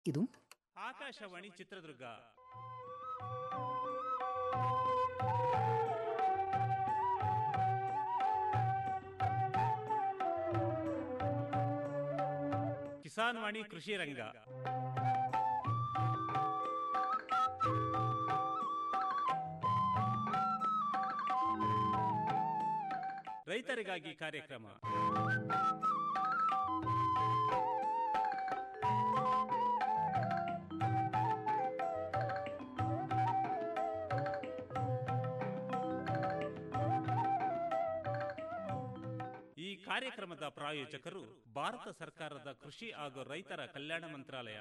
ಇದು ಆಕಾಶವಾಣಿ ಚಿತ್ರದುರ್ಗ ಕಿಸಾನ್ ವಾಣಿ ಕೃಷಿ ರಂಗ ರೈತರಿಗಾಗಿ ಕಾರ್ಯಕ್ರಮ ಈ ಕಾರ್ಯಕ್ರಮದ ಪ್ರಾಯೋಜಕರು ಭಾರತ ಸರ್ಕಾರದ ಕೃಷಿ ಹಾಗೂ ರೈತರ ಕಲ್ಯಾಣ ಮಂತ್ರಾಲಯ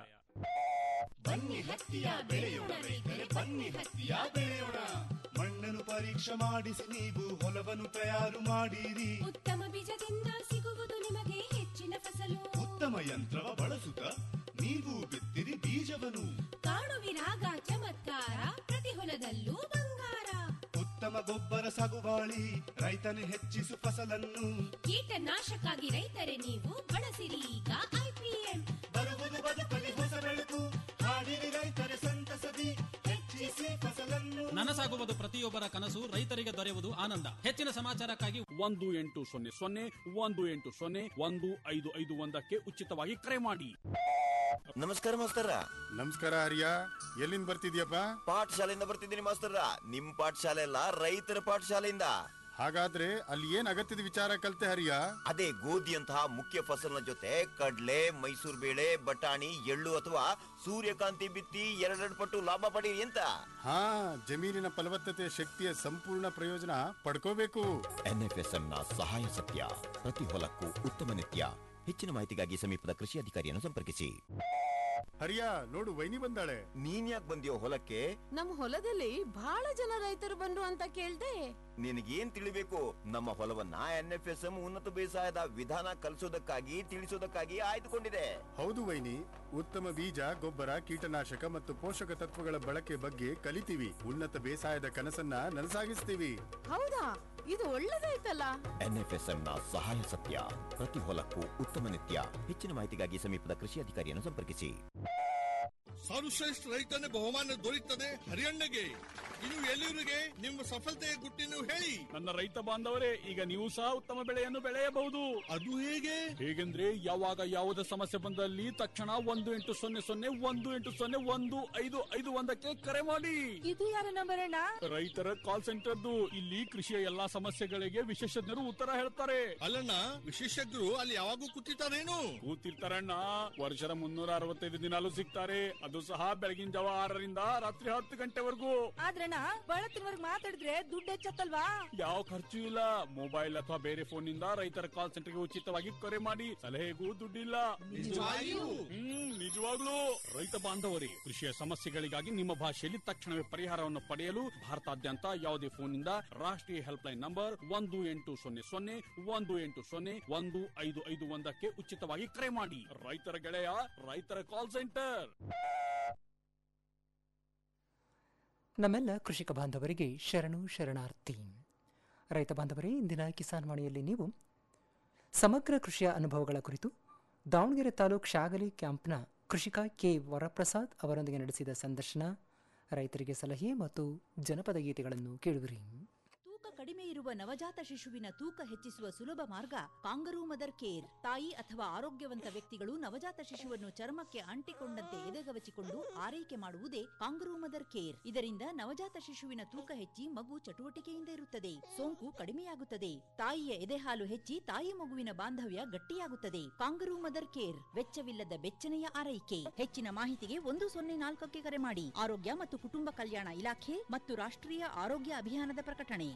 ಬನ್ನಿ ಹತ್ತಿಯ ಬೆಳೆಯೋಣ ರೈತರೆ ಬನ್ನಿ ಹತ್ತಿಯ ಬೆಳೆಯೋಣ ಮಣ್ಣನ್ನು ಪರೀಕ್ಷೆ ಮಾಡಿಸಿ ನೀವು ಹೊಲವನ್ನು ತಯಾರು ಮಾಡಿರಿ ಉತ್ತಮ ಬೀಜದಿಂದ ಸಿಗುವುದು ನಿಮಗೆ ಹೆಚ್ಚಿನ ಫಸಲು ಉತ್ತಮ ಯಂತ್ರವ ಬಳಸುತ್ತ ನೀವು ಬಿತ್ತಿರಿ ಬೀಜವನ್ನು ಕಾಣುವಿರಾಗ ಚಮತ್ಕಾರ ಪ್ರತಿ ಹೊಲದಲ್ಲೂ ಬಂಗಾರ ಉತ್ತಮ ಗೊಬ್ಬರ ಸಾಗುವಾಳಿ ರೈತನು ಹೆಚ್ಚಿಸು ಫಸಲನ್ನು ಕೀಟನಾಶಕ್ಕಾಗಿ ರೈತರೇ ನೀವು ಬಳಸಿರಿ ಈಗ ಐಪಿಎಂ ಬರುವುದು ಬದುಕಲಿ ಹೊಸ ಬೆಳಕು ಹಾಡಿರಿ ರೈತರೆ ಸಂತಸದಿ ಹೆಚ್ಚಿಸಿ ಫಸಲನ್ನು ನನಸಾಗುವುದು ಪ್ರತಿಯೊಬ್ಬರ ಕನಸು ರೈತರಿಗೆ ದೊರೆಯುವುದು ಆನಂದ ಹೆಚ್ಚಿನ ಸಮಾಚಾರಕ್ಕಾಗಿ ಒಂದು ಎಂಟು ಸೊನ್ನೆ ಸೊನ್ನೆ ಒಂದು ಎಂಟು ಸೊನ್ನೆ ಒಂದು ಐದು ಐದು ಒಂದಕ್ಕೆ ಉಚಿತವಾಗಿ ಕರೆ ಮಾಡಿ ನಮಸ್ಕಾರ ಮಾಸ್ತರ ನಮಸ್ಕಾರ ಹರಿಯ ಎಲ್ಲಿಂದ ಬರ್ತಿದ್ಯಪ್ಪ ಪಾಠಶಾಲೆಯಿಂದ ಬರ್ತಿದ್ದೀನಿ ಮಾಸ್ತರ ನಿಮ್ ಪಾಠಶಾಲೆ ಅಲ್ಲ ರೈತರ ಪಾಠಶಾಲೆಯಿಂದ ಹಾಗಾದ್ರೆ ಅಲ್ಲಿ ಏನ್ ಅಗತ್ಯದ ವಿಚಾರ ಕಲ್ತೆ ಹರಿಯ ಅದೇ ಗೋಧಿಯಂತಹ ಮುಖ್ಯ ಫಸಲಿನ ಜೊತೆ ಕಡ್ಲೆ ಮೈಸೂರು ಬೇಳೆ ಬಟಾಣಿ ಎಳ್ಳು ಅಥವಾ ಸೂರ್ಯಕಾಂತಿ ಬಿತ್ತಿ ಎರಡೆರಡು ಪಟ್ಟು ಲಾಭ ಪಡೀರಿ ಅಂತ ಹಾ ಜಮೀನಿನ ಫಲವತ್ತತೆ ಶಕ್ತಿಯ ಸಂಪೂರ್ಣ ಪ್ರಯೋಜನ ಪಡ್ಕೋಬೇಕು ಎನ್ಎಫ್ಎಸ್ಎಂ ನ ಸಹಾಯ ಸತ್ಯ ಪ್ರತಿ ಹೊಲಕ್ಕೂ ಉತ್ತಮ ನಿತ್ಯ ಹೆಚ್ಚಿನ ಮಾಹಿತಿಗಾಗಿ ಸಮೀಪದ ಕೃಷಿ ಅಧಿಕಾರಿಯನ್ನು ಸಂಪರ್ಕಿಸಿ ಹರಿಯ ನೋಡು ವೈನಿ ಬಂದಾಳೆ ನೀನ್ ಯಾಕೆ ಬಂದಿಯೋ ಹೊಲಕ್ಕೆ ನಮ್ ಹೊಲದಲ್ಲಿ ಬಹಳ ಜನ ರೈತರು ಬಂದ್ರು ಅಂತ ಕೇಳ್ದೆ ನಿನಗೇನ್ ತಿಳಿಬೇಕು ನಮ್ಮ ಹೊಲವನ್ನ ಎನ್ಎಫ್ಎಸ್ಎಂ ಉನ್ನತ ಬೇಸಾಯದ ವಿಧಾನ ಕಲಿಸೋದಕ್ಕಾಗಿ ತಿಳಿಸೋದಕ್ಕಾಗಿ ಆಯ್ದುಕೊಂಡಿದೆ ಹೌದು ವೈನಿ ಉತ್ತಮ ಬೀಜ ಗೊಬ್ಬರ ಕೀಟನಾಶಕ ಮತ್ತು ಪೋಷಕ ತತ್ವಗಳ ಬಳಕೆ ಬಗ್ಗೆ ಕಲಿತೀವಿ ಉನ್ನತ ಬೇಸಾಯದ ಕನಸನ್ನ ನನಸಾಗಿಸ್ತೀವಿ ಹೌದಾ ಇದು ಒಳ್ಳೇದಾಯ್ತಲ್ಲ ಎನ್ಎಫ್ಎಸ್ಎಂ ನ ಸಹಾಯ ಸತ್ಯ ಪ್ರತಿ ಹೊಲಕ್ಕೂ ಉತ್ತಮ ನಿತ್ಯ ಹೆಚ್ಚಿನ ಮಾಹಿತಿಗಾಗಿ ಸಮೀಪದ ಕೃಷಿ ಅಧಿಕಾರಿಯನ್ನು ಸಂಪರ್ಕಿಸಿ ಸರ್ವಶ್ರೇಷ್ಠ ರೈತನ ಬಹುಮಾನ ದೊರೆಯುತ್ತದೆ ಹರಿಯಣ್ಣಗೆ ಇನ್ನು ಎಲ್ಲಿವರಿಗೆ ನಿಮ್ಮ ಸಫಲತೆಯ ಗುಟ್ಟಿನ ಹೇಳಿ ನನ್ನ ರೈತ ಬಾಂಧವರೇ ಈಗ ನೀವು ಸಹ ಉತ್ತಮ ಬೆಳೆಯನ್ನು ಬೆಳೆಯಬಹುದು ಅದು ಹೇಗೆ ಹೇಗೆಂದ್ರೆ ಯಾವಾಗ ಯಾವುದೇ ಸಮಸ್ಯೆ ಬಂದಲ್ಲಿ ತಕ್ಷಣ ಒಂದು ಎಂಟು ಸೊನ್ನೆ ಸೊನ್ನೆ ಒಂದು ಎಂಟು ಸೊನ್ನೆ ಒಂದು ಐದು ಐದು ಒಂದಕ್ಕೆ ಕರೆ ಮಾಡಿ ಇದು ಯಾರ ನಂಬರ್ ಅಣ್ಣ ರೈತರ ಕಾಲ್ ಸೆಂಟರ್ದು ಇಲ್ಲಿ ಕೃಷಿಯ ಎಲ್ಲಾ ಸಮಸ್ಯೆಗಳಿಗೆ ವಿಶೇಷಜ್ಞರು ಉತ್ತರ ಹೇಳ್ತಾರೆ ಅಲ್ಲಣ್ಣ ವಿಶೇಷಜ್ಞರು ಅಲ್ಲಿ ಯಾವಾಗೂ ಕೂತಿರ್ತಾರೇನು ಕೂತಿರ್ತಾರಣ್ಣ ವರ್ಷದ ಮುನ್ನೂರ ಅರವತ್ತೈದು ದಿನಾಲು ಸಿಗ್ತಾರೆ ಅದು ಸಹ ಬೆಳಗಿನ ಜಾವ ಆರರಿಂದ ರಾತ್ರಿ ಹತ್ತು ಗಂಟೆವರೆಗೂ ಆದ್ರಣ್ಣ ಬಹಳ ತಿಂಗಳಿಗೆ ಮಾತಾಡಿದ್ರೆ ದುಡ್ಡು ಹೆಚ್ಚತ್ತಲ್ವಾ ಯಾವ ಖರ್ಚು ಇಲ್ಲ ಮೊಬೈಲ್ ಅಥವಾ ಬೇರೆ ಫೋನ್ ನಿಂದ ರೈತರ ಕಾಲ್ ಸೆಂಟರ್ಗೆ ಉಚಿತವಾಗಿ ಕರೆ ಮಾಡಿ ಸಲಹೆಗೂ ದುಡ್ಡಿಲ್ಲ ನಿಜವಾಗಿಯೂ? ಹ್ಮ್ ನಿಜವಾಗ್ಲೂ ರೈತ ಬಾಂಧವರೇ ಕೃಷಿಯ ಸಮಸ್ಯೆಗಳಿಗಾಗಿ ನಿಮ್ಮ ಭಾಷೆಯಲ್ಲಿ ತಕ್ಷಣವೇ ಪರಿಹಾರವನ್ನು ಪಡೆಯಲು ಭಾರತಾದ್ಯಂತ ಯಾವುದೇ ಫೋನ್ ನಿಂದ ರಾಷ್ಟ್ರೀಯ ಹೆಲ್ಪ್ ಲೈನ್ ನಂಬರ್ ಒಂದು ಎಂಟು ಸೊನ್ನೆ ಸೊನ್ನೆ ಒಂದು ಎಂಟು ಸೊನ್ನೆ ಒಂದು ಐದು ಐದು ಒಂದಕ್ಕೆ ಉಚಿತವಾಗಿ ಕರೆ ಮಾಡಿ ರೈತರ ಗೆಳೆಯ ರೈತರ ಕಾಲ್ ಸೆಂಟರ್ ನಮ್ಮೆಲ್ಲ ಕೃಷಿಕ ಬಾಂಧವರಿಗೆ ಶರಣು ಶರಣಾರ್ಥಿ ರೈತ ಬಾಂಧವರೇ ಇಂದಿನ ಕಿಸಾನ್ ವಾಣಿಯಲ್ಲಿ ನೀವು ಸಮಗ್ರ ಕೃಷಿಯ ಅನುಭವಗಳ ಕುರಿತು ದಾವಣಗೆರೆ ತಾಲೂಕು ಶಾಗಲಿ ಕ್ಯಾಂಪ್ನ ಕೃಷಿಕ ಕೆ ವರಪ್ರಸಾದ್ ಅವರೊಂದಿಗೆ ನಡೆಸಿದ ಸಂದರ್ಶನ ರೈತರಿಗೆ ಸಲಹೆ ಮತ್ತು ಜನಪದ ಗೀತೆಗಳನ್ನು ಕೇಳುವಿರಿ ತೂಕ ಕಡಿಮೆ ಇರುವ ನವಜಾತ ಶಿಶುವಿನ ತೂಕ ಹೆಚ್ಚಿಸುವ ಸುಲಭ ಮಾರ್ಗ ಕಾಂಗರೂ ಮದರ್ ಕೇರ್ ತಾಯಿ ಅಥವಾ ಆರೋಗ್ಯವಂತ ವ್ಯಕ್ತಿಗಳು ನವಜಾತ ಶಿಶುವನ್ನು ಚರ್ಮಕ್ಕೆ ಅಂಟಿಕೊಂಡಂತೆ ಎದೆಗವಚಿಕೊಂಡು ಆರೈಕೆ ಮಾಡುವುದೇ ಕಾಂಗರೂ ಮದರ್ ಕೇರ್ ಇದರಿಂದ ನವಜಾತ ಶಿಶುವಿನ ತೂಕ ಹೆಚ್ಚಿ ಮಗು ಚಟುವಟಿಕೆಯಿಂದ ಇರುತ್ತದೆ ಸೋಂಕು ಕಡಿಮೆಯಾಗುತ್ತದೆ ತಾಯಿಯ ಎದೆಹಾಲು ಹೆಚ್ಚಿ ತಾಯಿ ಮಗುವಿನ ಬಾಂಧವ್ಯ ಗಟ್ಟಿಯಾಗುತ್ತದೆ ಕಾಂಗರೂ ಮದರ್ ಕೇರ್ ವೆಚ್ಚವಿಲ್ಲದ ಬೆಚ್ಚನೆಯ ಆರೈಕೆ ಹೆಚ್ಚಿನ ಮಾಹಿತಿಗೆ ಒಂದು ಸೊನ್ನೆ ನಾಲ್ಕಕ್ಕೆ ಕರೆ ಮಾಡಿ ಆರೋಗ್ಯ ಮತ್ತು ಕುಟುಂಬ ಕಲ್ಯಾಣ ಇಲಾಖೆ ಮತ್ತು ರಾಷ್ಟ್ರೀಯ ಆರೋಗ್ಯ ಅಭಿಯಾನದ ಪ್ರಕಟಣೆ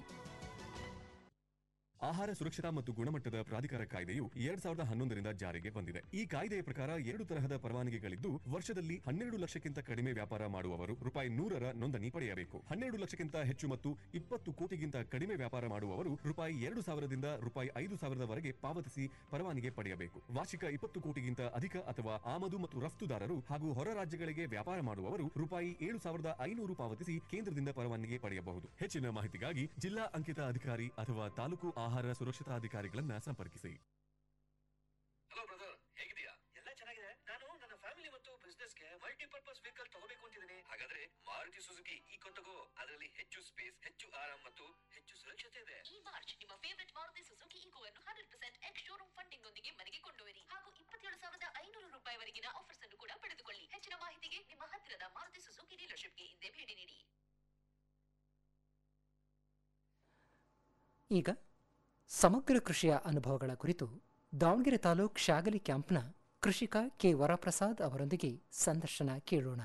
ಆಹಾರ ಸುರಕ್ಷತಾ ಮತ್ತು ಗುಣಮಟ್ಟದ ಪ್ರಾಧಿಕಾರ ಕಾಯ್ದೆಯು ಎರಡ್ ಸಾವಿರದ ಹನ್ನೊಂದರಿಂದ ಜಾರಿಗೆ ಬಂದಿದೆ ಈ ಕಾಯ್ದೆಯ ಪ್ರಕಾರ ಎರಡು ತರಹದ ಪರವಾನಗಿಗಳಿದ್ದು ವರ್ಷದಲ್ಲಿ ಹನ್ನೆರಡು ಲಕ್ಷಕ್ಕಿಂತ ಕಡಿಮೆ ವ್ಯಾಪಾರ ಮಾಡುವವರು ರೂಪಾಯಿ ನೂರರ ನೋಂದಣಿ ಪಡೆಯಬೇಕು ಹನ್ನೆರಡು ಲಕ್ಷಕ್ಕಿಂತ ಹೆಚ್ಚು ಮತ್ತು ಇಪ್ಪತ್ತು ಕೋಟಿಗಿಂತ ಕಡಿಮೆ ವ್ಯಾಪಾರ ಮಾಡುವವರು ರೂಪಾಯಿ ಎರಡು ಸಾವಿರದಿಂದ ರೂಪಾಯಿ ಐದು ಸಾವಿರದವರೆಗೆ ಪಾವತಿಸಿ ಪರವಾನಗಿ ಪಡೆಯಬೇಕು ವಾರ್ಷಿಕ ಇಪ್ಪತ್ತು ಕೋಟಿಗಿಂತ ಅಧಿಕ ಅಥವಾ ಆಮದು ಮತ್ತು ರಫ್ತುದಾರರು ಹಾಗೂ ಹೊರ ರಾಜ್ಯಗಳಿಗೆ ವ್ಯಾಪಾರ ಮಾಡುವವರು ರೂಪಾಯಿ ಏಳು ಸಾವಿರದ ಐನೂರು ಪಾವತಿಸಿ ಕೇಂದ್ರದಿಂದ ಪರವಾನಗಿ ಪಡೆಯಬಹುದು ಹೆಚ್ಚಿನ ಮಾಹಿತಿಗಾಗಿ ಜಿಲ್ಲಾ ಅಂಕಿತ ಅಧಿಕಾರಿ ಅಥವಾ ತಾಲೂಕು ಆಹಾರ ಸುರಕ್ಷತಾ ಅಧಿಕಾರಿಗಳನ್ನ ಸಂಪರ್ಕಿಸಿ ಹಲೋ ಬ್ರದರ್ ಹೇಗಿದೆಯಾ ಎಲ್ಲ ಚೆನ್ನಾಗಿದೆ ನಾನು ನನ್ನ ಫ್ಯಾಮಿಲಿ ಮತ್ತು ಬಿಸ್ನೆಸ್ಗೆ ಸುಜುಕಿ ಈಕೋ ತಗೋ ಅದರಲ್ಲಿ ಹೆಚ್ಚು ಸ್ಪೇಸ್ ಹೆಚ್ಚು ಆರಾಮ್ ಮತ್ತು ಹೆಚ್ಚು ಸುರಕ್ಷತೆ ಇದೆ ಈ ಮಾರ್ಚ್ ನಿಮ್ಮ ಫೇವರಿಟ್ ಮಾರುತಿ ಸುಜುಕಿ ಈಗೋವನ್ನು hundred percent ex showroom funding ಒಂದಿಗೆ ಮನೆಗೆ ಕೊಂಡೊಯ್ಯಿರಿ ಹಾಗೂ ಇಪ್ಪತ್ತೇಳು ಸಾವಿರದ ಐನೂರು ರೂಪಾಯಿವರೆಗಿನ ಆಫರ್ಸ್ ಅನ್ನು ಕೂಡ ಪಡೆದುಕೊಳ್ಳಿ ಹೆಚ್ಚಿನ ಮಾಹಿತಿಗೆ ನಿಮ್ಮ ಹತ್ತಿರದ ಮಾರುತಿ ಸುಜುಕಿ ಡೀಲರ್ಶಿಪ್ಗೆ ಹಿಂದೆ ಭೇಟಿ ನೀಡಿ ಈಗ ಸಮಗ್ರ ಕೃಷಿಯ ಅನುಭವಗಳ ಕುರಿತು ದಾವಣಗೆರೆ ತಾಲೂಕ್ ಶಾಗಲಿ ಕ್ಯಾಂಪ್ನ ಕೃಷಿಕ ಕೆ ವರಪ್ರಸಾದ್ ಅವರೊಂದಿಗೆ ಸಂದರ್ಶನ ಕೇಳೋಣ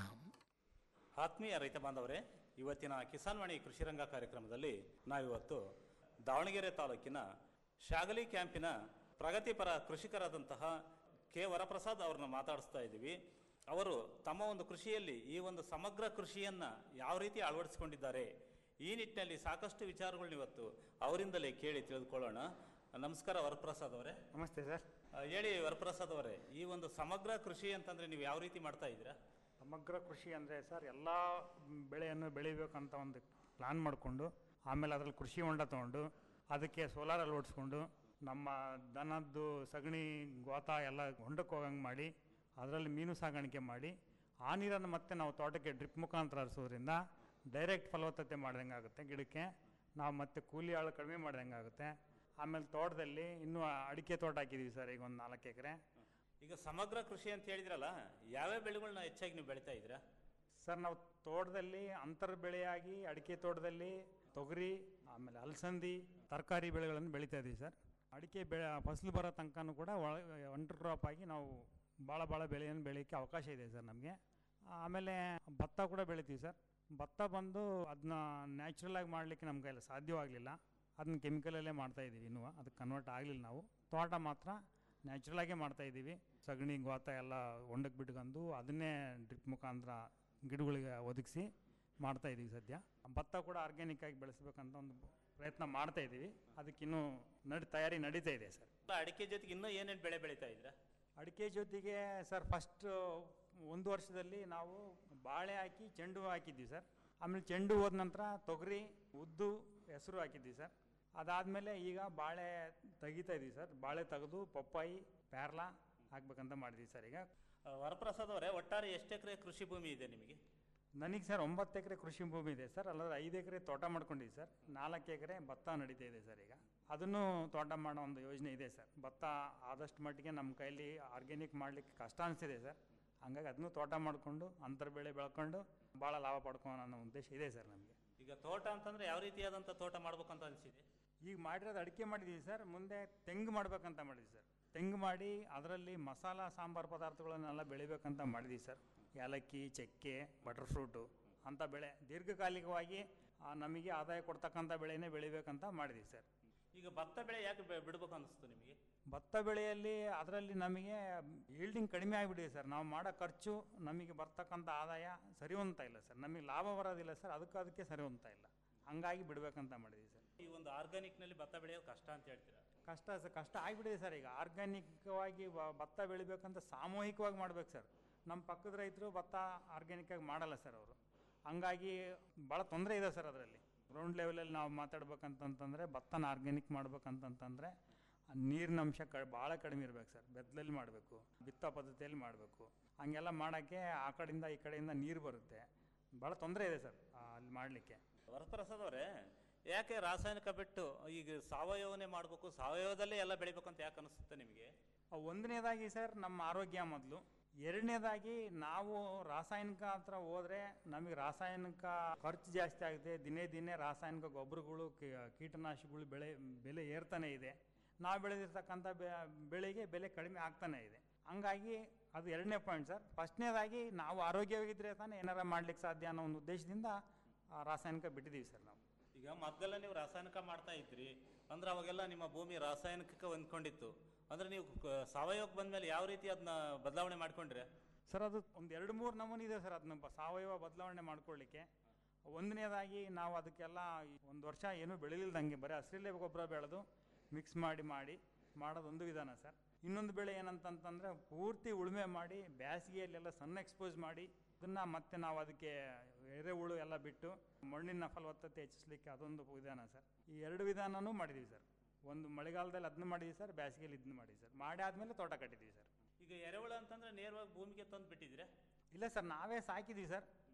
ಆತ್ಮೀಯ ರೈತ ಬಾಂಧವರೇ ಇವತ್ತಿನ ಕಿಸಾನ್ ವಾಣಿ ಕೃಷಿ ರಂಗ ಕಾರ್ಯಕ್ರಮದಲ್ಲಿ ನಾವಿವತ್ತು ದಾವಣಗೆರೆ ತಾಲೂಕಿನ ಶಾಗಲಿ ಕ್ಯಾಂಪಿನ ಪ್ರಗತಿಪರ ಕೃಷಿಕರಾದಂತಹ ಕೆ ವರಪ್ರಸಾದ್ ಅವ್ರನ್ನ ಮಾತಾಡಿಸ್ತಾ ಇದ್ದೀವಿ ಅವರು ತಮ್ಮ ಒಂದು ಕೃಷಿಯಲ್ಲಿ ಈ ಒಂದು ಸಮಗ್ರ ಕೃಷಿಯನ್ನ ಯಾವ ರೀತಿ ಅಳವಡಿಸಿಕೊಂಡಿದ್ದಾರೆ ಈ ನಿಟ್ಟಿನಲ್ಲಿ ಸಾಕಷ್ಟು ವಿಚಾರಗಳನ್ನ ಇವತ್ತು ಅವರಿಂದಲೇ ಕೇಳಿ ತಿಳಿದುಕೊಳ್ಳೋಣ ನಮಸ್ಕಾರ ವರಪ್ರಸಾದ್ ಅವರೇ ನಮಸ್ತೆ ಸರ್ ಹೇಳಿ ವರಪ್ರಸಾದ್ ಅವರೇ ಈ ಒಂದು ಸಮಗ್ರ ಕೃಷಿ ಅಂತಂದ್ರೆ ನೀವು ಯಾವ ರೀತಿ ಮಾಡ್ತಾ ಇದ್ದೀರಾ ಸಮಗ್ರ ಕೃಷಿ ಅಂದರೆ ಸರ್ ಎಲ್ಲ ಬೆಳೆಯನ್ನು ಬೆಳಿಬೇಕಂತ ಒಂದು ಪ್ಲಾನ್ ಮಾಡಿಕೊಂಡು ಆಮೇಲೆ ಅದರಲ್ಲಿ ಕೃಷಿ ಹೊಂಡ ತೊಗೊಂಡು ಅದಕ್ಕೆ ಸೋಲಾರ್ ಅಳವಡಿಸ್ಕೊಂಡು ನಮ್ಮ ದನದ್ದು ಸಗಣಿ ಗೋತ ಎಲ್ಲ ಹೊಂಡಕ್ಕೆ ಹೋಗಂಗೆ ಮಾಡಿ ಅದರಲ್ಲಿ ಮೀನು ಸಾಗಾಣಿಕೆ ಮಾಡಿ ಆ ನೀರನ್ನು ಮತ್ತೆ ನಾವು ತೋಟಕ್ಕೆ ಡ್ರಿಪ್ ಮುಖಾಂತರ ಹರಿಸೋದ್ರಿಂದ ಡೈರೆಕ್ಟ್ ಫಲವತ್ತತೆ ಮಾಡ್ದಂಗೆ ಆಗುತ್ತೆ ಗಿಡಕ್ಕೆ ನಾವು ಮತ್ತೆ ಕೂಲಿ ಆಳು ಕಡಿಮೆ ಮಾಡ್ದಂಗೆ ಆಗುತ್ತೆ ಆಮೇಲೆ ತೋಟದಲ್ಲಿ ಇನ್ನೂ ಅಡಿಕೆ ತೋಟ ಹಾಕಿದ್ದೀವಿ ಸರ್ ಈಗ ಒಂದು ನಾಲ್ಕು ಎಕರೆ ಈಗ ಸಮಗ್ರ ಕೃಷಿ ಅಂತ ಹೇಳಿದ್ರಲ್ಲ ಯಾವ್ಯಾವ ಬೆಳೆಗಳನ್ನ ಹೆಚ್ಚಾಗಿ ನೀವು ಬೆಳಿತಾ ಇದ್ದೀರಾ ಸರ್ ನಾವು ತೋಟದಲ್ಲಿ ಅಂತರ ಬೆಳೆಯಾಗಿ ಅಡಿಕೆ ತೋಟದಲ್ಲಿ ತೊಗರಿ ಆಮೇಲೆ ಅಲಸಂದಿ ತರಕಾರಿ ಬೆಳೆಗಳನ್ನು ಬೆಳೀತಾ ಇದ್ದೀವಿ ಸರ್ ಅಡಿಕೆ ಬೆಳೆ ಫಸಲು ಬರೋ ತನಕನೂ ಕೂಡ ಒಳ ಒಂಟರ್ ಕ್ರಾಪ್ ಆಗಿ ನಾವು ಭಾಳ ಭಾಳ ಬೆಳೆಯನ್ನು ಬೆಳೆಯೋಕ್ಕೆ ಅವಕಾಶ ಇದೆ ಸರ್ ನಮಗೆ ಆಮೇಲೆ ಭತ್ತ ಕೂಡ ಬೆಳಿತೀವಿ ಸರ್ ಭತ್ತ ಬಂದು ಅದನ್ನ ನ್ಯಾಚುರಲ್ ಆಗಿ ಮಾಡಲಿಕ್ಕೆ ನಮ್ಮ ಕೈಯಲ್ಲಿ ಸಾಧ್ಯವಾಗಲಿಲ್ಲ ಅದನ್ನ ಕೆಮಿಕಲಲ್ಲೇ ಮಾಡ್ತಾ ಇದ್ದೀವಿ ಇನ್ನೂ ಅದಕ್ಕೆ ಕನ್ವರ್ಟ್ ಆಗಲಿಲ್ಲ ನಾವು ತೋಟ ಮಾತ್ರ ನ್ಯಾಚುರಲ್ ಆಗೇ ಮಾಡ್ತಾ ಇದ್ದೀವಿ ಸಗಣಿ ಗೋತ ಎಲ್ಲ ಹೊಂಡಕ್ಕೆ ಬಿಟ್ಕೊಂಡು ಅದನ್ನೇ ಡ್ರಿಪ್ ಮುಖಾಂತರ ಗಿಡಗಳಿಗೆ ಒದಗಿಸಿ ಮಾಡ್ತಾ ಇದ್ದೀವಿ ಸದ್ಯ ಭತ್ತ ಕೂಡ ಆರ್ಗ್ಯಾನಿಕ್ ಆಗಿ ಬೆಳೆಸ್ಬೇಕಂತ ಒಂದು ಪ್ರಯತ್ನ ಮಾಡ್ತಾ ಇದ್ದೀವಿ ಅದಕ್ಕಿನ್ನೂ ನಡಿ ತಯಾರಿ ನಡೀತಾ ಇದೆ ಸರ್ ಅಡಿಕೆ ಜೊತೆಗೆ ಇನ್ನೂ ಏನೇನು ಬೆಳೆ ಬೆಳಿತಾ ಇದ್ದೀರಾ ಅಡಿಕೆ ಜೊತೆಗೆ ಸರ್ ಫಸ್ಟ್ ಒಂದು ವರ್ಷದಲ್ಲಿ ನಾವು ಬಾಳೆ ಹಾಕಿ ಚೆಂಡು ಹೂವು ಹಾಕಿದ್ವಿ ಸರ್ ಆಮೇಲೆ ಚೆಂಡು ಹೋದ ನಂತರ ತೊಗರಿ ಉದ್ದು ಹೆಸರು ಹಾಕಿದ್ವಿ ಸರ್ ಅದಾದಮೇಲೆ ಈಗ ಬಾಳೆ ತೆಗಿತಾ ಇದ್ವಿ ಸರ್ ಬಾಳೆ ತೆಗೆದು ಪಪ್ಪಾಯಿ ಪ್ಯಾರ್ಲಾ ಹಾಕ್ಬೇಕಂತ ಮಾಡಿದ್ವಿ ಸರ್ ಈಗ ಆ, ವರಪ್ರಸಾದ್ ಅವರೇ ಒಟ್ಟಾರೆ ಎಷ್ಟು ಎಕರೆ ಕೃಷಿ ಭೂಮಿ ಇದೆ ನಿಮಗೆ ನನಗೆ ಸರ್ ಒಂಬತ್ತು ಎಕರೆ ಕೃಷಿ ಭೂಮಿ ಇದೆ ಸರ್ ಅಲ್ಲದ್ರೆ ಐದು ಎಕರೆ ತೋಟ ಮಾಡ್ಕೊಂಡಿದ್ವಿ ಸರ್ ನಾಲ್ಕು ಎಕರೆ ಭತ್ತ ನಡೀತಾ ಇದೆ ಸರ್ ಈಗ ಅದನ್ನು ತೋಟ ಮಾಡೋ ಒಂದು ಯೋಜನೆ ಇದೆ ಸರ್ ಭತ್ತ ಆದಷ್ಟು ಮಟ್ಟಿಗೆ ನಮ್ಮ ಕೈಲಿ ಆರ್ಗ್ಯಾನಿಕ್ ಮಾಡಲಿಕ್ಕೆ ಕಷ್ಟ ಅನಿಸ್ತಿದೆ ಸರ್ ಹಂಗಾಗಿ ಅದನ್ನು ತೋಟ ಮಾಡಿಕೊಂಡು ಅಂತರ ಬೆಳೆ ಬೆಳ್ಕೊಂಡು ಭಾಳ ಲಾಭ ಪಡ್ಕೊಳ್ಳೋ ಅನ್ನೋ ಉದ್ದೇಶ ಇದೆ ಸರ್ ನಮಗೆ ಈಗ ತೋಟ ಅಂತಂದ್ರೆ ಯಾವ ರೀತಿಯಾದಂಥ ತೋಟ ಮಾಡ್ಬೇಕಂತ ಅನಿಸಿದೆ ಈಗ ಮಾಡಿರೋದು ಅಡಿಕೆ ಮಾಡಿದ್ದೀವಿ ಸರ್ ಮುಂದೆ ತೆಂಗು ಮಾಡ್ಬೇಕಂತ ಮಾಡಿದ್ವಿ ಸರ್ ತೆಂಗು ಮಾಡಿ ಅದರಲ್ಲಿ ಮಸಾಲ ಸಾಂಬಾರು ಪದಾರ್ಥಗಳನ್ನೆಲ್ಲ ಬೆಳಿಬೇಕಂತ ಮಾಡಿದ್ವಿ ಸರ್ ಏಲಕ್ಕಿ ಚಕ್ಕೆ ಬಟರ್ ಫ್ರೂಟು ಅಂಥ ಬೆಳೆ ದೀರ್ಘಕಾಲಿಕವಾಗಿ ಆ, ನಮಗೆ ಆದಾಯ ಕೊಡ್ತಕ್ಕಂಥ ಬೆಳೆನೇ ಬೆಳಿಬೇಕಂತ ಮಾಡಿದ್ವಿ ಸರ್ ಈಗ ಭತ್ತ ಬೆಳೆ ಯಾಕೆ ಬೆ- ಬಿಡ್ಬೇಕು ಅನಿಸ್ತು ನಿಮಗೆ ಭತ್ತ ಬೆಳೆಯಲ್ಲಿ ಅದರಲ್ಲಿ ನಮಗೆ ಈಲ್ಡಿಂಗ್ ಕಡಿಮೆ ಆಗಿಬಿಟ್ಟಿದೆ ಸರ್ ನಾವು ಮಾಡೋ ಖರ್ಚು ನಮಗೆ ಬರ್ತಕ್ಕಂಥ ಆದಾಯ ಸರಿ ಹೊಂದ್ತಾ ಇಲ್ಲ ಸರ್ ನಮಗೆ ಲಾಭ ಬರೋದಿಲ್ಲ ಸರ್ ಅದಕ್ಕೆ ಅದಕ್ಕೆ ಸರಿ ಹೊಂದ್ತಾ ಇಲ್ಲ ಹಂಗಾಗಿ ಬಿಡಬೇಕಂತ ಮಾಡಿದ್ವಿ ಸರ್ ಈ ಒಂದು ಆರ್ಗಾನಿಕ್ ನಲ್ಲಿ ಭತ್ತ ಬೆಳೆಯೋದು ಕಷ್ಟ ಅಂತ ಹೇಳ್ತೀರಾ ಕಷ್ಟ ಸರ್ ಕಷ್ಟ ಆಗಿಬಿಟ್ಟಿದೆ ಸರ್ ಈಗ ಆರ್ಗ್ಯಾನಿಕ್ವಾಗಿ ಭತ್ತ ಬೆಳಿಬೇಕಂತ ಸಾಮೂಹಿಕವಾಗಿ ಮಾಡ್ಬೇಕು ಸರ್ ನಮ್ಮ ಪಕ್ಕದ ರೈತರು ಭತ್ತ ಆರ್ಗ್ಯಾನಿಕ್ ಆಗಿ ಮಾಡಲ್ಲ ಸರ್ ಅವರು ಹಂಗಾಗಿ ಭಾಳ ತೊಂದರೆ ಇದೆ ಸರ್ ಅದರಲ್ಲಿ ಗ್ರೌಂಡ್ ಲೆವೆಲಲ್ಲಿ ನಾವು ಮಾತಾಡ್ಬೇಕಂತಂತಂದರೆ ಭತ್ತನ ಆರ್ಗ್ಯಾನಿಕ್ ಮಾಡ್ಬೇಕಂತಂತಂದರೆ ನೀರಿನ ಅಂಶ ಕ ಭಾಳ ಕಡಿಮೆ ಇರ್ಬೇಕು ಸರ್ ಬೆತ್ತಲಲ್ಲಿ ಮಾಡಬೇಕು ಬಿತ್ತ ಪದ್ಧತಿಯಲ್ಲಿ ಮಾಡಬೇಕು ಹಂಗೆಲ್ಲ ಮಾಡೋಕ್ಕೆ ಆ ಕಡೆಯಿಂದ ಈ ಕಡೆಯಿಂದ ನೀರು ಬರುತ್ತೆ ಭಾಳ ತೊಂದರೆ ಇದೆ ಸರ್ ಆ, ಅಲ್ಲಿ ಮಾಡಲಿಕ್ಕೆ ವರಪ್ರಸಾದ್ ಅವರೇ ಯಾಕೆ ರಾಸಾಯನಿಕ ಬಿಟ್ಟು ಈಗ ಸಾವಯವನೇ ಮಾಡಬೇಕು ಸಾವಯವದಲ್ಲೇ ಎಲ್ಲ ಬೆಳಿಬೇಕು ಅಂತ ಯಾಕೆ ಅನಿಸುತ್ತೆ ನಿಮಗೆ ಅವು ಒಂದನೇದಾಗಿ ಸರ್ ನಮ್ಮ ಆರೋಗ್ಯ ಮೊದಲು ಎರಡನೇದಾಗಿ ನಾವು ರಾಸಾಯನಿಕ ಹತ್ರ ಹೋದ್ರೆ ನಮಗೆ ರಾಸಾಯನಿಕ ಖರ್ಚು ಜಾಸ್ತಿ ಆಗುತ್ತೆ ದಿನೇ ದಿನೇ ರಾಸಾಯನಿಕ ಗೊಬ್ಬರಗಳು ಕೀಟನಾಶಕಗಳು ಬೆಳೆ ಬೆಲೆ ಏರ್ತಾನೆ ಇದೆ ನಾವು ಬೆಳೆದಿರ್ತಕ್ಕಂಥ ಬೆ- ಬೆಳೆಗೆ ಬೆಲೆ ಕಡಿಮೆ ಆಗ್ತಾನೆ ಇದೆ ಹಂಗಾಗಿ ಅದು ಎರಡನೇ ಪಾಯಿಂಟ್ ಸರ್ ಫಸ್ಟ್ನೇದಾಗಿ ನಾವು ಆರೋಗ್ಯವಾಗಿದ್ದರೆ ತಾನೇ ಏನಾರ ಮಾಡ್ಲಿಕ್ಕೆ ಸಾಧ್ಯ ಅನ್ನೋ ಒಂದು ಉದ್ದೇಶದಿಂದ ಆ ರಾಸಾಯನಿಕ ಬಿಟ್ಟಿದ್ದೀವಿ ಸರ್ ನಾವು ಈಗ ಮೊದಲೆಲ್ಲ ನೀವು ರಾಸಾಯನಿಕ ಮಾಡ್ತಾ ಇದ್ರಿ ಅಂದ್ರೆ ಅವಾಗೆಲ್ಲ ನಿಮ್ಮ ಭೂಮಿ ರಾಸಾಯನಿಕಕ್ಕೆ ಹೊಂದ್ಕೊಂಡಿತ್ತು ಅಂದ್ರೆ ನೀವು ಕ- ಸಾವಯವಕ್ಕೆ ಬಂದ್ಮೇಲೆ ಯಾವ ರೀತಿ ಅದನ್ನ ಬದಲಾವಣೆ ಮಾಡ್ಕೊಂಡ್ರೆ ಸರ್ ಅದು ಒಂದು ಎರಡು ಮೂರು ನಮೂನಿ ಇದೆ ಸರ್ ಅದನ್ನ ಬ- ಸಾವಯವ ಬದಲಾವಣೆ ಮಾಡ್ಕೊಳ್ಳಿಕ್ಕೆ ಒಂದನೇದಾಗಿ ನಾವು ಅದಕ್ಕೆಲ್ಲ ಒಂದು ವರ್ಷ ಏನೂ ಬೆಳಿಲಿಲ್ದಂಗೆ ಬರೀ ಹಸಿರಲ್ಲೇ ಗೊಬ್ಬರ ಬೆಳೆದು ಮಿಕ್ಸ್ ಮಾಡಿ ಮಾಡಿ ಮಾಡೋದೊಂದು ವಿಧಾನ ಸರ್ ಇನ್ನೊಂದು ಬೆಳೆ ಏನಂತಂತಂದರೆ ಪೂರ್ತಿ ಉಳುಮೆ ಮಾಡಿ ಬೇಸಿಗೆಯಲ್ಲೆಲ್ಲ ಸಣ್ಣ ಎಕ್ಸ್ಪೋಸ್ ಮಾಡಿ ಅದನ್ನು ಮತ್ತೆ ನಾವು ಅದಕ್ಕೆ ಎರೆಹುಳು ಎಲ್ಲ ಬಿಟ್ಟು ಮಣ್ಣಿನ ಫಲವತ್ತತೆ ಹೆಚ್ಚಿಸ್ಲಿಕ್ಕೆ ಅದೊಂದು ವಿಧಾನ ಸರ್ ಈ ಎರಡು ವಿಧಾನನೂ ಮಾಡಿದ್ದೀವಿ ಸರ್ ಒಂದು ಮಳೆಗಾಲದಲ್ಲಿ ಅದನ್ನ ಮಾಡಿದ್ವಿ ಸರ್ ಬೇಸಿಗೆಯಲ್ಲಿ ಇದನ್ನ ಮಾಡಿದ್ವಿ ಸರ್ ಮಾಡಿ ಆದಮೇಲೆ ತೋಟ ಕಟ್ಟಿದ್ದೀವಿ ಸರ್ ಈಗ ಎರೆಹುಳ ಅಂತಂದ್ರೆ ನೇರವಾಗಿ ಭೂಮಿಗೆ ತಂದು ಬಿಟ್ಟಿದ್ರೆ ಇಲ್ಲ ಸರ್ ನಾವೇ ಸಾಕಿದ್ವಿ ಸರ್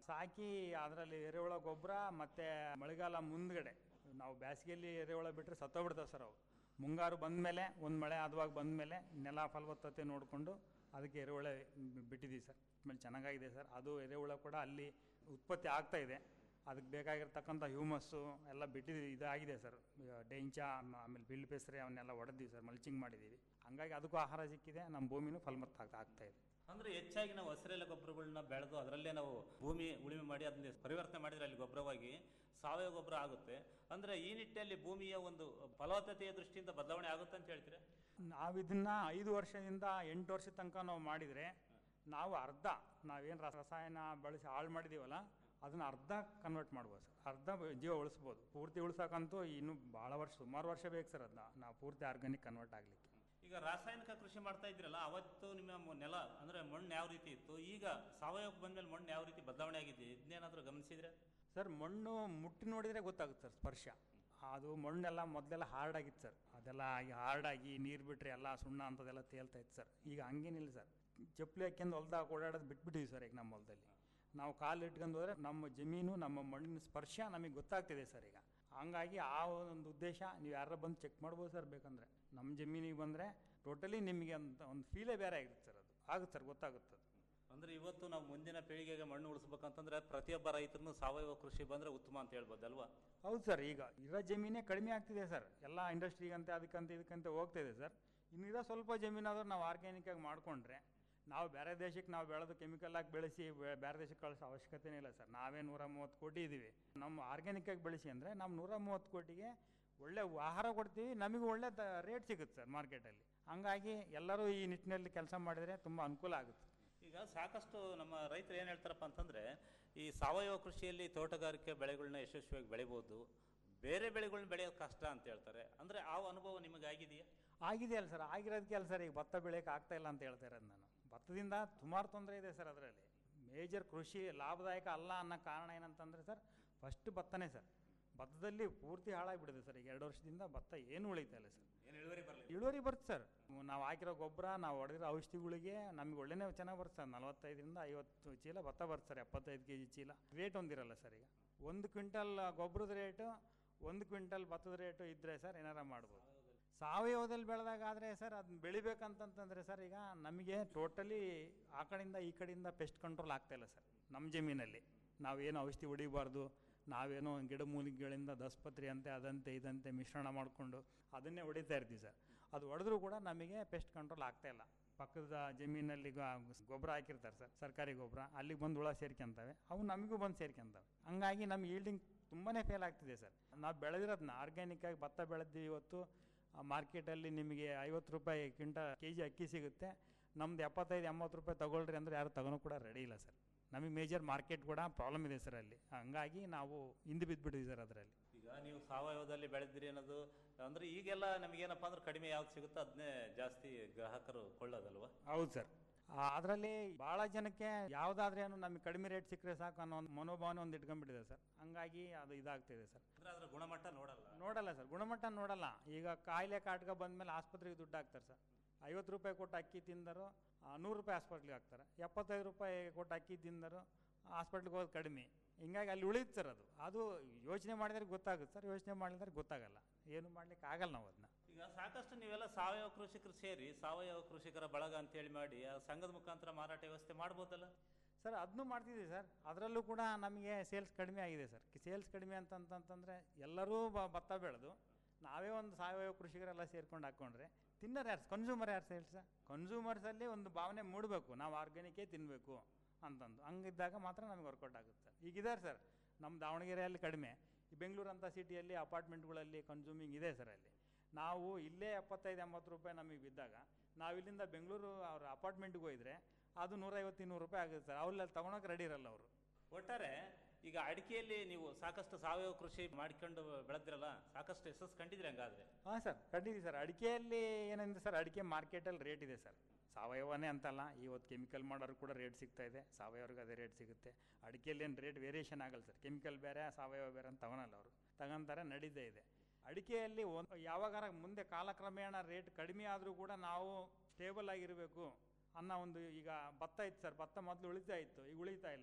ಸಾಕಿ ಅದರಲ್ಲಿ ಎರೆಹುಳ ಗೊಬ್ಬರ ಮತ್ತು ಮಳೆಗಾಲ ಮುಂದ್ಗಡೆ ನಾವು ಬೇಸಿಗೆಯಲ್ಲಿ ಎರೆಹುಳ ಬಿಟ್ಟರೆ ಸತ್ತೋಗ್ಬಿಡ್ತಾವೆ ಸರ್ ಅವು ಮುಂಗಾರು ಬಂದಮೇಲೆ ಒಂದು ಮಳೆ ಆದವಾಗ ಬಂದಮೇಲೆ ನೆಲ ಫಲವತ್ತತೆ ನೋಡಿಕೊಂಡು ಅದಕ್ಕೆ ಎರೆಹುಳ ಬಿಟ್ಟಿದ್ದೀವಿ ಸರ್ ಆಮೇಲೆ ಚೆನ್ನಾಗಾಗಿದೆ ಸರ್ ಅದು ಎರೆಹುಳ ಕೂಡ ಅಲ್ಲಿ ಉತ್ಪತ್ತಿ ಆಗ್ತಾ ಇದೆ ಅದಕ್ಕೆ ಬೇಕಾಗಿರ್ತಕ್ಕಂಥ ಹ್ಯೂಮಸ್ಸು ಎಲ್ಲ ಬಿಟ್ಟಿದ್ದೀವಿ ಇದಾಗಿದೆ ಸರ್ ಡೆಂಚ ಆಮೇಲೆ ಬಿಲ್ ಪೆಸರೆ ಅವನ್ನೆಲ್ಲ ಹೊಡೆದಿವಿ ಸರ್ ಮಲ್ಚಿಂಗ್ ಮಾಡಿದ್ದೀವಿ ಹಂಗಾಗಿ ಅದಕ್ಕೂ ಆಹಾರ ಸಿಕ್ಕಿದೆ ನಮ್ಮ ಭೂಮಿನೂ ಫಲವತ್ತ ಆಗ್ತಾ ಆಗ್ತಾ ಇದೆ ಅಂದ್ರೆ ಹೆಚ್ಚಾಗಿ ನಾವು ಹಸಿರೆಲೆ ಗೊಬ್ಬರಗಳನ್ನ ಬೆಳೆದು ಅದರಲ್ಲೇ ನಾವು ಭೂಮಿ ಉಳುಮೆ ಮಾಡಿ ಅದನ್ನ ಪರಿವರ್ತನೆ ಮಾಡಿದ್ರೆ ಅಲ್ಲಿ ಗೊಬ್ಬರವಾಗಿ ಸಾವಯವ ಗೊಬ್ಬರ ಆಗುತ್ತೆ ಅಂದ್ರೆ ಈ ನಿಟ್ಟಿನಲ್ಲಿ ಭೂಮಿಯ ಒಂದು ಫಲವತ್ತತೆಯ ದೃಷ್ಟಿಯಿಂದ ಬದಲಾವಣೆ ಆಗುತ್ತೆ ಅಂತ ಹೇಳ್ತೀರಾ ನಾವು ಇದನ್ನ ಐದು ವರ್ಷದಿಂದ ಎಂಟು ವರ್ಷ ತನಕ ನಾವು ಮಾಡಿದರೆ ನಾವು ಅರ್ಧ ನಾವೇನು ರಸಾಯನ ಬಳಸಿ ಹಾಳು ಮಾಡಿದ್ದೀವಲ್ಲ ಅದನ್ನ ಅರ್ಧ ಕನ್ವರ್ಟ್ ಮಾಡ್ಬೋದು ಸರ್ ಅರ್ಧ ಜೀವ ಉಳಿಸ್ಬೋದು ಪೂರ್ತಿ ಉಳ್ಸೋಕ್ಕಂತೂ ಇನ್ನೂ ಭಾಳ ವರ್ಷ ಸುಮಾರು ವರ್ಷ ಬೇಕು ಸರ್ ಅದನ್ನ ನಾವು ಪೂರ್ತಿ ಆರ್ಗಾನಿಕ್ ಕನ್ವರ್ಟ್ ಆಗಲಿಕ್ಕೆ ಈಗ ರಾಸಾಯನಿಕ ಕೃಷಿ ಮಾಡ್ತಾ ಇದ್ರಲ್ಲ ಅವತ್ತು ನಿಮ್ಮ ಮ- ನೆಲ ಅಂದ್ರೆ ಮಣ್ಣು ಯಾವ ರೀತಿ ಇತ್ತು ಈಗ ಸಾವಯವ ಬಂದ್ಮೇಲೆ ಮಣ್ಣು ಯಾವ ರೀತಿ ಬದಲಾವಣೆ ಆಗಿದೆ ಇದನ್ನೇನಾದ್ರೂ ಗಮನಿಸಿದ್ರೆ ಸರ್ ಮಣ್ಣು ಮುಟ್ಟಿ ನೋಡಿದರೆ ಗೊತ್ತಾಗುತ್ತೆ ಸರ್ ಸ್ಪರ್ಶ ಅದು ಮಣ್ಣೆಲ್ಲ ಮೊದಲೆಲ್ಲ ಹಾರ್ಡ್ ಆಗಿತ್ತು ಸರ್ ಅದೆಲ್ಲ ಆಗಿ ಹಾರ್ಡ್ ಆಗಿ ನೀರು ಬಿಟ್ಟರೆ ಎಲ್ಲ ಸುಣ್ಣ ಅಂಥದ್ದೆಲ್ಲ ತೇಲ್ತಾ ಇತ್ತು ಸರ್ ಈಗ ಹಂಗೇನಿಲ್ಲ ಸರ್ ಚಪ್ಪಲಿ ಹಾಕ್ಯಂದು ಹೊಲ್ದಾಗ ಓಡಾಡೋದು ಬಿಟ್ಬಿಟ್ಟಿವಿ ಸರ್ ಈಗ ನಮ್ಮ ಹೊಲದಲ್ಲಿ ನಾವು ಕಾಲು ಇಟ್ಕೊಂಡು ಹೋದ್ರೆ ನಮ್ಮ ಜಮೀನು ನಮ್ಮ ಮಣ್ಣಿನ ಸ್ಪರ್ಶ ನಮಗೆ ಗೊತ್ತಾಗ್ತಿದೆ ಸರ್ ಈಗ ಹಂಗಾಗಿ ಆ ಒಂದು ಉದ್ದೇಶ ನೀವು ಯಾರು ಬಂದು ಚೆಕ್ ಮಾಡ್ಬೋದು ಸರ್ ಬೇಕಂದರೆ ನಮ್ಮ ಜಮೀನಿಗೆ ಬಂದರೆ ಟೋಟಲಿ ನಿಮಗೆ ಅಂತ ಒಂದು ಫೀಲೇ ಬೇರೆ ಆಗಿರುತ್ತೆ ಸರ್ ಅದು ಆಗುತ್ತೆ ಸರ್ ಗೊತ್ತಾಗುತ್ತೆ ಅದು. ಅಂದ್ರೆ ಇವತ್ತು ನಾವು ಮುಂದಿನ ಪೀಳಿಗೆಗೆ ಮಣ್ಣು ಉಳಿಸ್ಬೇಕಂತಂದ್ರೆ ಪ್ರತಿಯೊಬ್ಬ ರೈತರನ್ನು ಸಾವಯವ ಕೃಷಿ ಬಂದ್ರೆ ಉತ್ತಮ ಅಂತ ಹೇಳ್ಬೋದಲ್ವಾ ಹೌದು ಸರ್ ಈಗ ಇರೋ ಜಮೀನೇ ಕಡಿಮೆ ಆಗ್ತಿದೆ ಸರ್ ಎಲ್ಲ ಇಂಡಸ್ಟ್ರಿಗಂತೆ ಅದಕ್ಕಂತೆ ಇದಕ್ಕಂತೆ ಹೋಗ್ತಾ ಇದೆ ಸರ್ ಇನ್ನಿರೋ ಸ್ವಲ್ಪ ಜಮೀನಾದ್ರೂ ನಾವು ಆರ್ಗ್ಯಾನಿಕ್ಕಾಗಿ ಮಾಡಿಕೊಂಡ್ರೆ ನಾವು ಬೇರೆ ದೇಶಕ್ಕೆ ನಾವು ಬೆಳೆದು ಕೆಮಿಕಲ್ ಆಗಿ ಬೆಳೆಸಿ ಬೆ- ಬೇರೆ ದೇಶಕ್ಕೆ ಕಳಿಸೋ ಅವಶ್ಯಕತೆನೇ ಇಲ್ಲ ಸರ್ ನಾವೇ ನೂರ ಮೂವತ್ತು ಕೋಟಿ ಇದ್ದೀವಿ ನಮ್ಮ ಆರ್ಗ್ಯಾನಿಕ್ಕಾಗಿ ಬೆಳೆಸಿ ಅಂದರೆ ನಮ್ಮ ನೂರ ಮೂವತ್ತು ಕೋಟಿಗೆ ಒಳ್ಳೆ ಆಹಾರ ಕೊಡ್ತೀವಿ ನಮಗೆ ಒಳ್ಳೆ ರೇಟ್ ಸಿಗುತ್ತೆ ಸರ್ ಮಾರ್ಕೆಟಲ್ಲಿ ಹಂಗಾಗಿ ಎಲ್ಲರೂ ಈ ನಿಟ್ಟಿನಲ್ಲಿ ಕೆಲಸ ಮಾಡಿದರೆ ತುಂಬ ಅನುಕೂಲ ಆಗುತ್ತೆ ಈಗ ಸಾಕಷ್ಟು ನಮ್ಮ ರೈತರು ಏನು ಹೇಳ್ತಾರಪ್ಪ ಅಂತಂದ್ರೆ ಈ ಸಾವಯವ ಕೃಷಿಯಲ್ಲಿ ತೋಟಗಾರಿಕೆ ಬೆಳೆಗಳನ್ನ ಯಶಸ್ವಿಯಾಗಿ ಬೆಳಿಬೋದು ಬೇರೆ ಬೆಳೆಗಳನ್ನ ಬೆಳೆಯೋದು ಕಷ್ಟ ಅಂತ ಹೇಳ್ತಾರೆ ಅಂದ್ರೆ ಆ ಅನುಭವ ನಿಮಗೆ ಆಗಿದೆಯಾ ಆಗಿದೆ ಅಲ್ಲ ಸರ್ ಆಗಿರೋದಕ್ಕೆ ಅಲ್ಲ ಸರ್ ಈಗ ಭತ್ತ ಬೆಳೆಯೋಕೆ ಆಗ್ತಾ ಇಲ್ಲ ಅಂತ ಹೇಳ್ತಾ ಇರೋದು ನಾನು ಭತ್ತದಿಂದ ಸುಮಾರು ತೊಂದರೆ ಇದೆ ಸರ್ ಅದರಲ್ಲಿ ಮೇಜರ್ ಕೃಷಿ ಲಾಭದಾಯಕ ಅಲ್ಲ ಅನ್ನೋ ಕಾರಣ ಏನಂತಂದರೆ ಸರ್ ಫಸ್ಟ್ ಭತ್ತನೇ ಸರ್ ಭತ್ತದಲ್ಲಿ ಪೂರ್ತಿ ಹಾಳಾಗಿಬಿಡಿದೆ ಸರ್ ಈಗ ಎರಡು ವರ್ಷದಿಂದ ಭತ್ತ ಏನು ಉಳಿತಾ ಇಲ್ಲ ಸರ್ ಏನು ಇಳುವರಿ ಬರಲಿಲ್ಲ ಇಳುವರಿ ಬರುತ್ತೆ ಸರ್ ನಾವು ಹಾಕಿರೋ ಗೊಬ್ಬರ ನಾವು ಹೊಡೆದಿರೋ ಔಷಧಿಗಳಿಗೆ ನಮಗೆ ಒಳ್ಳೆನೇ ಚೆನ್ನಾಗಿ ಬರುತ್ತೆ ಸರ್ ನಲವತ್ತೈದರಿಂದ ಐವತ್ತು ಚೀಲ ಭತ್ತ ಬರುತ್ತೆ ಸರ್ ಎಪ್ಪತ್ತೈದು ಕೆ ಜಿ ಚೀಲ ರೇಟ್ ಒಂದಿರಲ್ಲ ಸರ್ ಈಗ ಒಂದು ಕ್ವಿಂಟಲ್ ಗೊಬ್ಬರದ ರೇಟು ಒಂದು ಕ್ವಿಂಟಲ್ ಭತ್ತದ ರೇಟು ಇದ್ದರೆ ಸರ್ ಏನಾರ ಮಾಡ್ಬೋದು ಸಾವಯವದಲ್ಲಿ ಬೆಳೆದಾಗಾದರೆ ಸರ್ ಅದನ್ನ ಬೆಳಿಬೇಕಂತಂತಂದರೆ ಸರ್ ಈಗ ನಮಗೆ ಟೋಟಲಿ ಆ ಕಡೆಯಿಂದ ಈ ಕಡೆಯಿಂದ ಪೆಸ್ಟ್ ಕಂಟ್ರೋಲ್ ಆಗ್ತಾ ಇಲ್ಲ ಸರ್ ನಮ್ಮ ಜಮೀನಲ್ಲಿ ನಾವೇನು ಔಷಧಿ ಹೊಡಿಬಾರ್ದು ನಾವೇನೋ ಗಿಡಮೂಲಿಕೆಗಳಿಂದ ದಸ್ಪತ್ರಿ ಅಂತೆ ಅದಂತೆ ಇದಂತೆ ಮಿಶ್ರಣ ಮಾಡಿಕೊಂಡು ಅದನ್ನೇ ಹೊಡಿತಾ ಇರ್ತೀವಿ ಸರ್ ಅದು ಹೊಡೆದ್ರೂ ಕೂಡ ನಮಗೆ ಪೆಸ್ಟ್ ಕಂಟ್ರೋಲ್ ಆಗ್ತಾ ಇಲ್ಲ ಪಕ್ಕದ ಜಮೀನಲ್ಲಿ ಗೊಬ್ಬರ ಹಾಕಿರ್ತಾರೆ ಸರ್ ಸರ್ಕಾರಿ ಗೊಬ್ಬರ ಅಲ್ಲಿಗೆ ಬಂದು ಹುಳ ಸೇರ್ಕೊಂತವೆ ಅವು ನಮಗೂ ಬಂದು ಸೇರ್ಕೊಂತವೆ ಹಂಗಾಗಿ ನಮ್ಮ ಈಲ್ಡಿಂಗ್ ತುಂಬಾ ಫೇಲ್ ಆಗ್ತಿದೆ ಸರ್ ನಾವು ಬೆಳೆದಿರೋದನ್ನ ಆರ್ಗ್ಯಾನಿಕ್ಕಾಗಿ ಭತ್ತ ಬೆಳೆದಿವಿ ಇವತ್ತು ಮಾರ್ಕೆಟಲ್ಲಿ ನಿಮಗೆ ಐವತ್ತು ರೂಪಾಯಿ ಕ್ವಿಂಟ ಕೆ ಜಿ ಅಕ್ಕಿ ಸಿಗುತ್ತೆ ನಮ್ದು ಎಪ್ಪತ್ತೈದು ಎಂಬತ್ತು ರೂಪಾಯಿ ತಗೊಳ್ರಿ ಅಂದ್ರೆ ಯಾರು ತಗೊಳೋ ಕೂಡ ರೆಡಿ ಇಲ್ಲ ಸರ್ ನಮಗೆ ಮೇಜರ್ ಮಾರ್ಕೆಟ್ ಕೂಡ ಪ್ರಾಬ್ಲಮ್ ಇದೆ ಸರ್ ಅಲ್ಲಿ ಹಂಗಾಗಿ ನಾವು ಹಿಂದೆ ಬಿದ್ದುಬಿಟ್ಟಿದ್ದೀವಿ ಸರ್ ಅದರಲ್ಲಿ ಈಗ ನೀವು ಸಾವಯವದಲ್ಲಿ ಬೆಳೆದಿರಿ ಅನ್ನೋದು ಅಂದ್ರೆ ಈಗೆಲ್ಲ ನಮಗೇನಪ್ಪ ಅಂದ್ರೆ ಕಡಿಮೆ ಯಾವ್ದು ಸಿಗುತ್ತೋ ಅದನ್ನೇ ಜಾಸ್ತಿ ಗ್ರಾಹಕರು ಕೊಳ್ಳೋದಲ್ವಾ ಹೌದು ಸರ್ ಅದರಲ್ಲಿ ಭಾಳ ಜನಕ್ಕೆ ಯಾವುದಾದ್ರೂ ಏನು ನಮಗೆ ಕಡಿಮೆ ರೇಟ್ ಸಿಕ್ಕರೆ ಸಾಕು ಅನ್ನೋ ಒಂದು ಮನೋಭಾವನೆ ಒಂದು ಇಟ್ಕೊಂಡ್ಬಿಟ್ಟಿದೆ ಸರ್ ಹಂಗಾಗಿ ಅದು ಇದಾಗ್ತಿದೆ ಸರ್ ಅಂದ್ರೆ ಅದ್ರ ಗುಣಮಟ್ಟ ನೋಡಲ್ಲ ನೋಡಲ್ಲ ಸರ್ ಗುಣಮಟ್ಟ ನೋಡಲ್ಲ ಈಗ ಕಾಯಿಲೆ ಕಾಟ್ಕ ಬಂದಮೇಲೆ ಆಸ್ಪತ್ರೆಗೆ ದುಡ್ಡು ಹಾಕ್ತಾರೆ ಸರ್ ಐವತ್ತು ರೂಪಾಯಿ ಕೊಟ್ಟು ಅಕ್ಕಿ ತಿಂದರು ನೂರು ರೂಪಾಯಿ ಹಾಸ್ಪಿಟ್ಲಿಗೆ ಹಾಕ್ತಾರೆ ಎಪ್ಪತ್ತೈದು ರೂಪಾಯಿ ಕೊಟ್ಟು ಅಕ್ಕಿ ತಿಂದರು ಹಾಸ್ಪಿಟ್ಲಿಗೆ ಹೋಗೋದು ಕಡಿಮೆ ಹಿಂಗಾಗಿ ಅಲ್ಲಿ ಉಳಿಯುತ್ತೆ ಸರ್ ಅದು ಅದು ಯೋಚನೆ ಮಾಡಿದ್ರೆ ಗೊತ್ತಾಗುತ್ತೆ ಸರ್ ಯೋಚನೆ ಮಾಡಿದ್ರೆ ಗೊತ್ತಾಗಲ್ಲ ಏನು ಮಾಡ್ಲಿಕ್ಕೆ ಆಗಲ್ಲ ನಾವು ಅದನ್ನ ಈಗ ಸಾಕಷ್ಟು ನೀವೆಲ್ಲ ಸಾವಯವ ಕೃಷಿಕರು ಸೇರಿ ಸಾವಯವ ಕೃಷಿಕರ ಬಳಗ ಅಂತೇಳಿ ಮಾಡಿ ಆ ಸಂಘದ ಮುಖಾಂತರ ಮಾರಾಟ ವ್ಯವಸ್ಥೆ ಮಾಡ್ಬೋದಲ್ಲ ಸರ್ ಅದನ್ನು ಮಾಡ್ತಿದ್ದೀವಿ ಸರ್ ಅದರಲ್ಲೂ ಕೂಡ ನಮಗೆ ಸೇಲ್ಸ್ ಕಡಿಮೆ ಆಗಿದೆ ಸರ್ ಸೇಲ್ಸ್ ಕಡಿಮೆ ಅಂತಂತಂತಂದರೆ ಎಲ್ಲರೂ ಬ- ಭತ್ತ ಬೆಳೆದು ನಾವೇ ಒಂದು ಸಾವಯವ ಕೃಷಿಕರೆಲ್ಲ ಸೇರ್ಕೊಂಡು ಹಾಕ್ಕೊಂಡ್ರೆ ತಿನ್ನೋರು ಯಾರು ಕನ್ಸ್ಯೂಮರ್ ಯಾರು ಸೇಲ್ಸ್ ಕನ್ಸ್ಯೂಮರ್ಸಲ್ಲಿ ಒಂದು ಭಾವನೆ ಮೂಡಬೇಕು ನಾವು ಆರ್ಗ್ಯಾನಿಕೇ ತಿನ್ನಬೇಕು ಅಂತಂದು ಹಂಗಿದ್ದಾಗ ಮಾತ್ರ ನಮಗೆ ವರ್ಕೌಟ್ ಆಗುತ್ತೆ ಸರ್ ಈಗಿದ್ದಾರೆ ಸರ್ ನಮ್ಮ ದಾವಣಗೆರೆಯಲ್ಲಿ ಕಡಿಮೆ ಈ ಬೆಂಗಳೂರು ಅಂತ ಸಿಟಿಯಲ್ಲಿ ಅಪಾರ್ಟ್ಮೆಂಟ್ಗಳಲ್ಲಿ ಕನ್ಸ್ಯೂಮಿಂಗ್ ಇದೆ ಸರ್ ಅಲ್ಲಿ ನಾವು ಇಲ್ಲೇ ಎಪ್ಪತ್ತೈದು ಎಂಬತ್ತು ರೂಪಾಯಿ ನಮಗೆ ಬಿದ್ದಾಗ ನಾವು ಇಲ್ಲಿಂದ ಬೆಂಗಳೂರು ಅವ್ರ ಅಪಾರ್ಟ್ಮೆಂಟ್ಗೆ ಹೋಗಿದ್ರೆ ಅದು ನೂರೈವತ್ತು ಇನ್ನೂರು ರೂಪಾಯಿ ಆಗುತ್ತೆ ಸರ್ ಅವ್ರಲ್ಲಿ ತಗೊಳಕ್ಕೆ ರೆಡಿ ಇರಲ್ಲ ಅವರು ಒಟ್ಟಾರೆ ಈಗ ಅಡಿಕೆಯಲ್ಲಿ ನೀವು ಸಾಕಷ್ಟು ಸಾವಯವ ಕೃಷಿ ಮಾಡ್ಕೊಂಡು ಬೆಳೆದಿರಲ್ಲ ಸಾಕಷ್ಟು ಯಶಸ್ಸು ಕಂಡಿದ್ರಿ ಹಂಗಾದ್ರೆ ಹಾಂ ಸರ್ ಖಂಡಿತ ಸರ್ ಅಡಿಕೆಯಲ್ಲಿ ಏನಂದ್ರೆ ಸರ್ ಅಡಿಕೆ ಮಾರ್ಕೆಟಲ್ಲಿ ರೇಟ್ ಇದೆ ಸರ್ ಸಾವಯವನೇ ಅಂತಲ್ಲ ಇವತ್ತು ಕೆಮಿಕಲ್ ಮಾಡೋರು ಕೂಡ ರೇಟ್ ಸಿಗ್ತಾ ಇದೆ ಸಾವಯವರಿಗೆ ಅದೇ ರೇಟ್ ಸಿಗುತ್ತೆ ಅಡಿಕೆಯಲ್ಲಿ ಏನು ರೇಟ್ ವೇರಿಯೇಷನ್ ಆಗಲ್ಲ ಸರ್ ಕೆಮಿಕಲ್ ಬೇರೆ ಸಾವಯವ ಬೇರೆ ಅಂತ ತಗೊಳಲ್ಲ ಅವರು ತಗೊಂತಾರೆ ನಡೀತಾ ಇದೆ ಅಡಿಕೆಯಲ್ಲಿ ಒಂದು ಯಾವಾಗಾರ ಮುಂದೆ ಕಾಲಕ್ರಮೇಣ ರೇಟ್ ಕಡಿಮೆ ಆದರೂ ಕೂಡ ನಾವು ಸ್ಟೇಬಲ್ ಆಗಿರಬೇಕು ಅನ್ನೋ ಒಂದು ಈಗ ಭತ್ತ ಇತ್ತು ಸರ್ ಭತ್ತ ಮೊದಲು ಉಳಿತಾ ಇತ್ತು ಈಗ ಉಳಿತಾ ಇಲ್ಲ